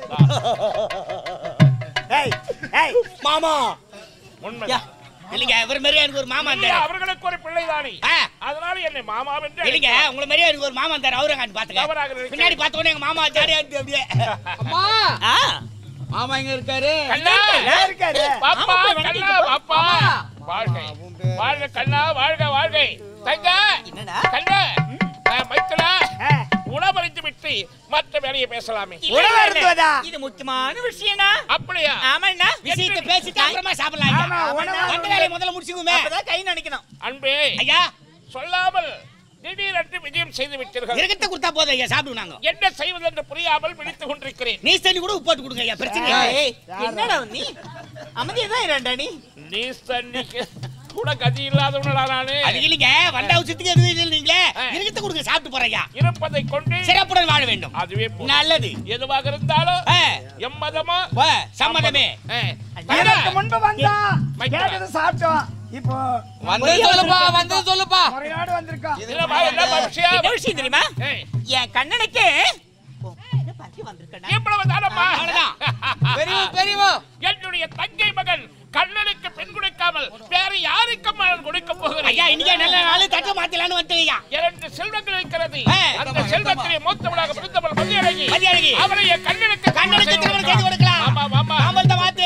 ஏய் ஏய் மாமா உண்மை இல்லைங்க இவர் மாதிரியே எனக்கு ஒரு மாமா இல்ல, இருந்தாரு அவர்களுக்கு ஒரு பிள்ளைதானே ஆ. அதனால என்னை மாமா என்று இல்லைங்க உங்களை மாதிரியே எனக்கு ஒரு மாமா இருந்தாரு அவரை காட்டி தவறாக பாத்துக்க நினைக்கிறேன். பின்னாடி பார்த்த உடனே எங்க மாமா ஜாலியா இருந்து அப்படியே அம்மா ஆ மாமா எங்க இருக்காரு கண்ணா இருக்காரு பாப்பா கண்ணா பாப்பா வாழ்க வாழ்க கண்ணா வாழ்க வாழ்க தங்க என்னடா கண்ணா ஆ, மைக்கேலா உணவறிந்து விட்டு மற்ற வேலையை பேசலாமே உணவு அருந்துவதா? இது முக்கியமான விஷயம்னா அப்படியா ஆமாண்ணா விஷயத்தை பேசிட்டு அப்புறமா சாப்பிடலாம் ஐயா. வந்த வேலையை முதல்ல முடிச்சுக்குமே அப்பதான் கை நினைக்கணும் அன்பே ஐயா சொல்லாமல் திடீரென்று விஜயம் செய்து விட்டீர்கள் இருக்கட்ட கொடுத்தா போதும் ஐயா சாப்பிடுவோம் நாங்க என்ன செய்வது என்று புரியாமல் விழித்துக் கொண்டிருக்கிறேன் நீ தண்ணி கூட உப்பு போட்டு கொடுங்க ஐயா பிரச்சனை இல்லை. ஏய், என்னடா நீ அமைதியதான் இரண்டா நீ நீ தண்ணிக்கு கூட கதி இல்லாதவனடா நானு அது இல்லைங்க வந்த அவசரத்துக்கு எதுவும் இல்லை நீங்களே ஆ. இருக்கட்ட கொடுங்க சாப்பிட்டு போறேன் ஐயா இருப்பதை கொண்டு சிறப்புடன் வாழ வேண்டும் அதுவே போதும். நல்லது எதுவாக இருந்தாலும் ஆ, எம்மதமோ வா, சம்மதமே ஆ. எனக்கு முன்பு வந்தா மைக்கேலா. கேட்டது சாப்பிட்டோம் இப்போ வந்து சொல்லுப்பா வந்து சொல்லுப்பா முறையோடு வந்திருக்கோம் இல்லப்பா, என்னப்பா விஷயம்? என்ன விஷயம் தெரியுமா ஏய், என் கண்ணனுக்கு பத்தி வந்திருக்கா இவ்வளவு தானம்மா? அவ்வளவுதான். பெரியவா பெரியவா என்னுடைய தங்கை மகன் கண்ணனுக்கு பெண் கொடுக்காமல் வேற யாருக்கும் மகன் கொடுக்க போகிறேன் ஐயா இன்னைக்கே நல்ல நாள் தட்டை மாத்தலான்னு வந்துட்டேன் ஐயா இரண்டு செல்வங்கள் இருக்கிறது ஆ. அந்த செல்வத்திலே மூத்தவளாக பிறந்தவள் மதியழகி மதியழகி. அவளை என் கண்ணனுக்கு கண்ணனுக்கு திருமணம் செய்து கொடுக்கலாம் ஆமா ஆமா தாம்பலத்தை மாத்து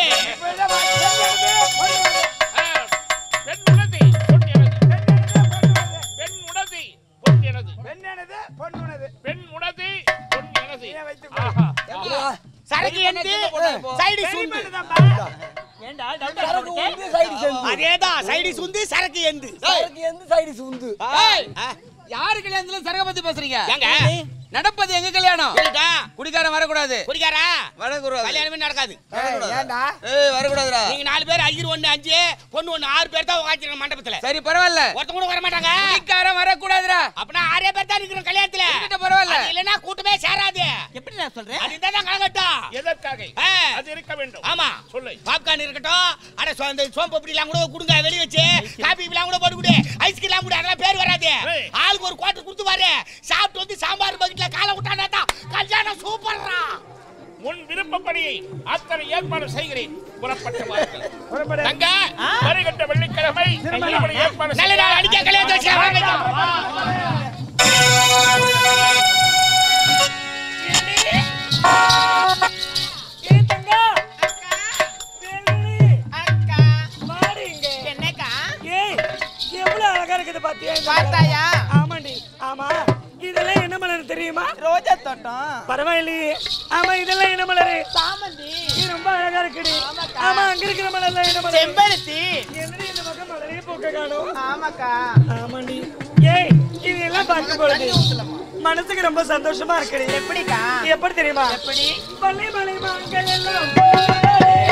ஆ, பெண் உணதி பொன் எனது பெண் உணதி பொன் எனது பெண்ணனது பொண்ணுனது பெண் உணதி பொன் எனது ஆஹா ஆஹா. சரக்கு எந்து சைடு சுந்து ஏன்டா டவுட்டா இருக்கு அதேதான் சைடு சுந்து சரக்கு எந்து ஏய், யாரு கல்யாணத்துல சரக பத்தி பேசுறீங்க ஏங்க நடப்பது எங்க கல்யாணம் கேளுடா. குடிக்காரன் வரக்கூடாது குடிக்காரா வரக்கூடாது கல்யாணமே நடக்காது ஏண்டா ஏய் வரக்கூடாதுடா நீங்க நாலு பேர் ஐயர் ஒண்ணு அஞ்சு பொண்ணு ஒண்ணு ஆறு பேர் தான் உட்காந்துருக்க மண்டபத்துல சரி பரவாயில்ல ஒருத்தன் கூட வர மாட்டாங்க குடிக்காரன் வரக்கூடாதுடா அப்படின்னா ஆறே பேர் தான் இருக்கிறோம் கல்யாணத்துல இருக்கட்டும், பரவாயில்ல. அது இல்லைன்னா கூட்டமே சேராது எப்படி நான் சொல்றேன் அது இருந்தா தான் கலங்கட்டும் எதற்காக ஆ. அது இருக்க வேண்டும் ஆமா சொல்லு பாப்கார்ன் இருக்கட்டும் அட சோ- இந்த சோம்பு அப்படிலாம் கூட கொடுங்க வெளிய வச்சு காபி எல்லாம் கூட போட்டு கொடு ஐஸ்கிரீம் கூட அதெல்லாம் பேர் வராது ஏய். ஆளுக்கு ஒரு குவார்டர் கொடுத்து பாரு சாப்பிட்டு வந்து சாம்பார் பக்கெட்ல காலை விட்டானா தான் கல்யாணம் சூப்பர்ரா உன் விருப்பப்படி அத்தனை ஏற்பாடு செய்கிறேன் புறப்பட்ட வாருங்கள். புறப்படு. தங்க வருகின்ற வெள்ளிக்கிழமை இப்படி ஏற்பாடு நல்ல செய்ய- நாள் அடிக்க கல்யாணம் வச்சுக்கலாம் வாங்க. ஏய் தங்கா வேலுமணி, அக்கா வாடி இங்க. என்னக்கா ஏய் எவ்வளவு அழகா இருக்குது பாத்தியா இந்த பார்த்தாயா? மரம்? ஆமாண்டி ஆமா இதெல்லாம் என்ன மலர் தெரியுமா ரோஜா தோட்டம் பரவாயில்லையே ஆமா இதெல்லாம் என்ன மலர் சாமந்தி நீ ரொம்ப அழகா இருக்குடி ஆமா அங்க இருக்கிற மலர்லாம் என்ன மலர் செம்பருத்தி என்னடி இந்த பக்கம் மலரே பூக்க காணோம் ஆமாக்கா ஆமாண்டி ஏய் இது எல்லாம் பார்க்கும் பொழுது மனசுக்கு ரொம்ப சந்தோஷமா இருக்குடி எப்படிக்கா எப்படி தெரியுமா எப்படி பள்ளி மலை மான்கள் எல்லாம்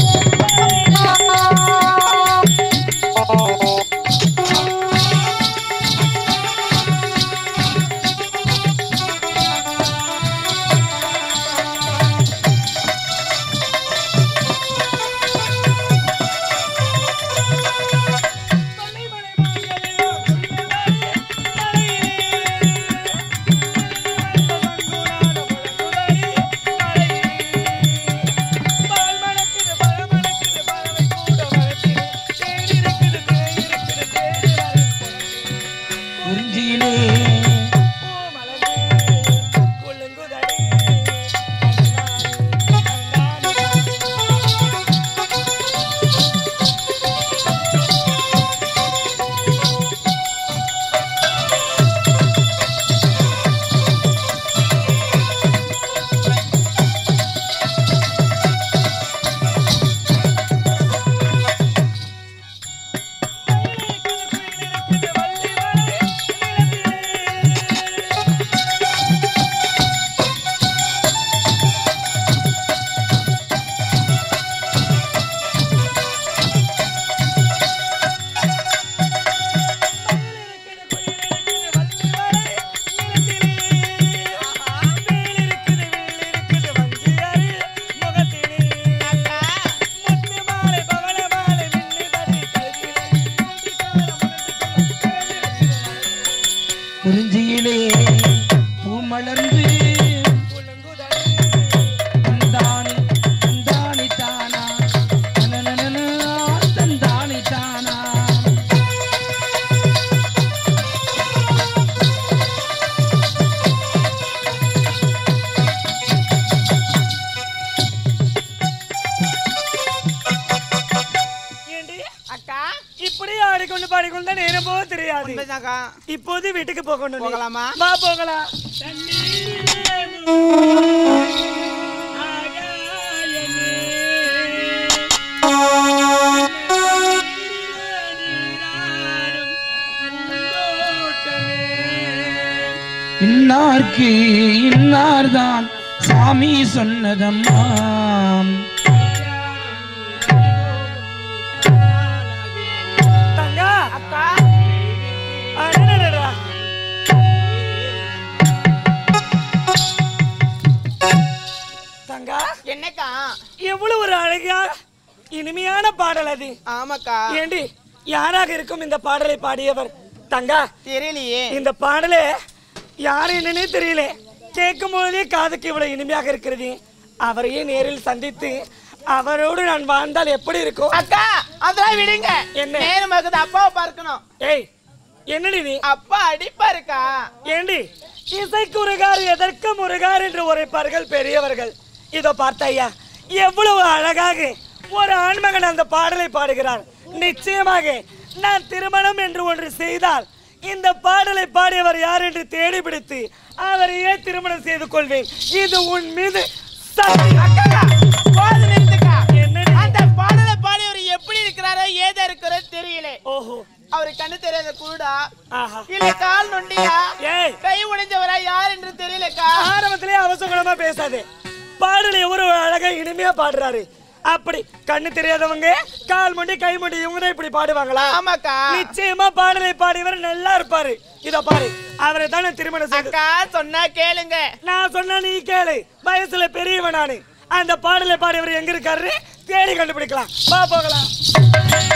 பள்ளி மலை மான்கள் எல்லாம் குறிஞ்சியிலே குறிஞ்சியிலே பூ மலர்ந்து தந்தானி தந்தானி தானா தனனனனா, தந்தானி தானா ஏண்டி அக்கா இப்படி ஆடிக்கொண்டு பாடிக்கொண்டு நேரம் போக தெரியாது உண்மைதாக்கா இப்போது வீட்டுக்கு போகணும் நீ. போகலாமா? வா போகலாம் இன்னார்க்கு இன்னார்தான் சாமி சொன்னதம்மாம் தங்கா அக்கா அடடடடா. தங்கா என்னக்கா எவ்வளவு ஒரு அழகா இனிமையான பாடல் அது ஆமாக்கா ஏண்டி யாராக இருக்கும் இந்த பாடலை பாடியவர் தங்கா தெரியலையே இந்த பாடலே யார் என்னன்னே தெரியல கேட்கும் பொழுதே காதுக்கு இவ்வளவு இனிமையாக இருக்கிறது அவரையே நேரில் சந்தித்து அவரோடு நான் வாழ்ந்தால் எப்படி இருக்கும் அக்கா அதெல்லாம் விடுங்க என்ன? நேரம் இருக்குது அப்பாவை பார்க்கணும் ஏய் என்னடி நீ அப்பா அடிப்பாருக்கா ஏண்டி இசைக்கு முருகார் எதற்கு முருகார் என்று உரைப்பார்கள் பெரியவர்கள் இதோ பார்த்தையா எவ்வளவு அழகாக ஒரு ஆண்மகன் அந்த பாடலை பாடுகிறார் நிச்சயமாக நான் திருமணம் என்று ஒன்று செய்தால் இந்த பாடலை பாடியவர் யார் என்று தேடி பிடித்து அவரையே திருமணம் செய்து கொள்வேன் இது உன் மீது சத்தியம். அக்கா போது நிறுத்துக்கா என்னடி? அந்த பாடலை பாடியவர் எப்படி இருக்கிறாரோ ஏதா இருக்கிறோ தெரியல ஓஹோ அவரு கண்ணு தெரியாத குருடா ஆஹா இல்ல கால் நொண்டியா ஏய் கை உடைஞ்சவரா யார் என்று தெரியலக்கா ஆரம்பத்திலே அவசகுணமா பேசாதே பாடல் எவ்வளவு அழகா இனிமையா பாடுறாரு அப்படி கண்ணு தெரியாதவங்க கால் முண்டி கை முண்டி இவங்க தான் இப்படி பாடுவாங்களா ஆமாக்கா நிச்சயமா பாடலை பாடியவர் நல்லா இருப்பாரு இத பாரு அவரை தானே திருமணம் செய்து அக்கா சொன்னா கேளுங்க நான் சொன்னா நீ கேளு வயசுல பெரியவன் நானு அந்த பாடலை பாடியவர் எங்க இருக்காரு தேடி கண்டுபிடிக்கலாம் வா போகலாம்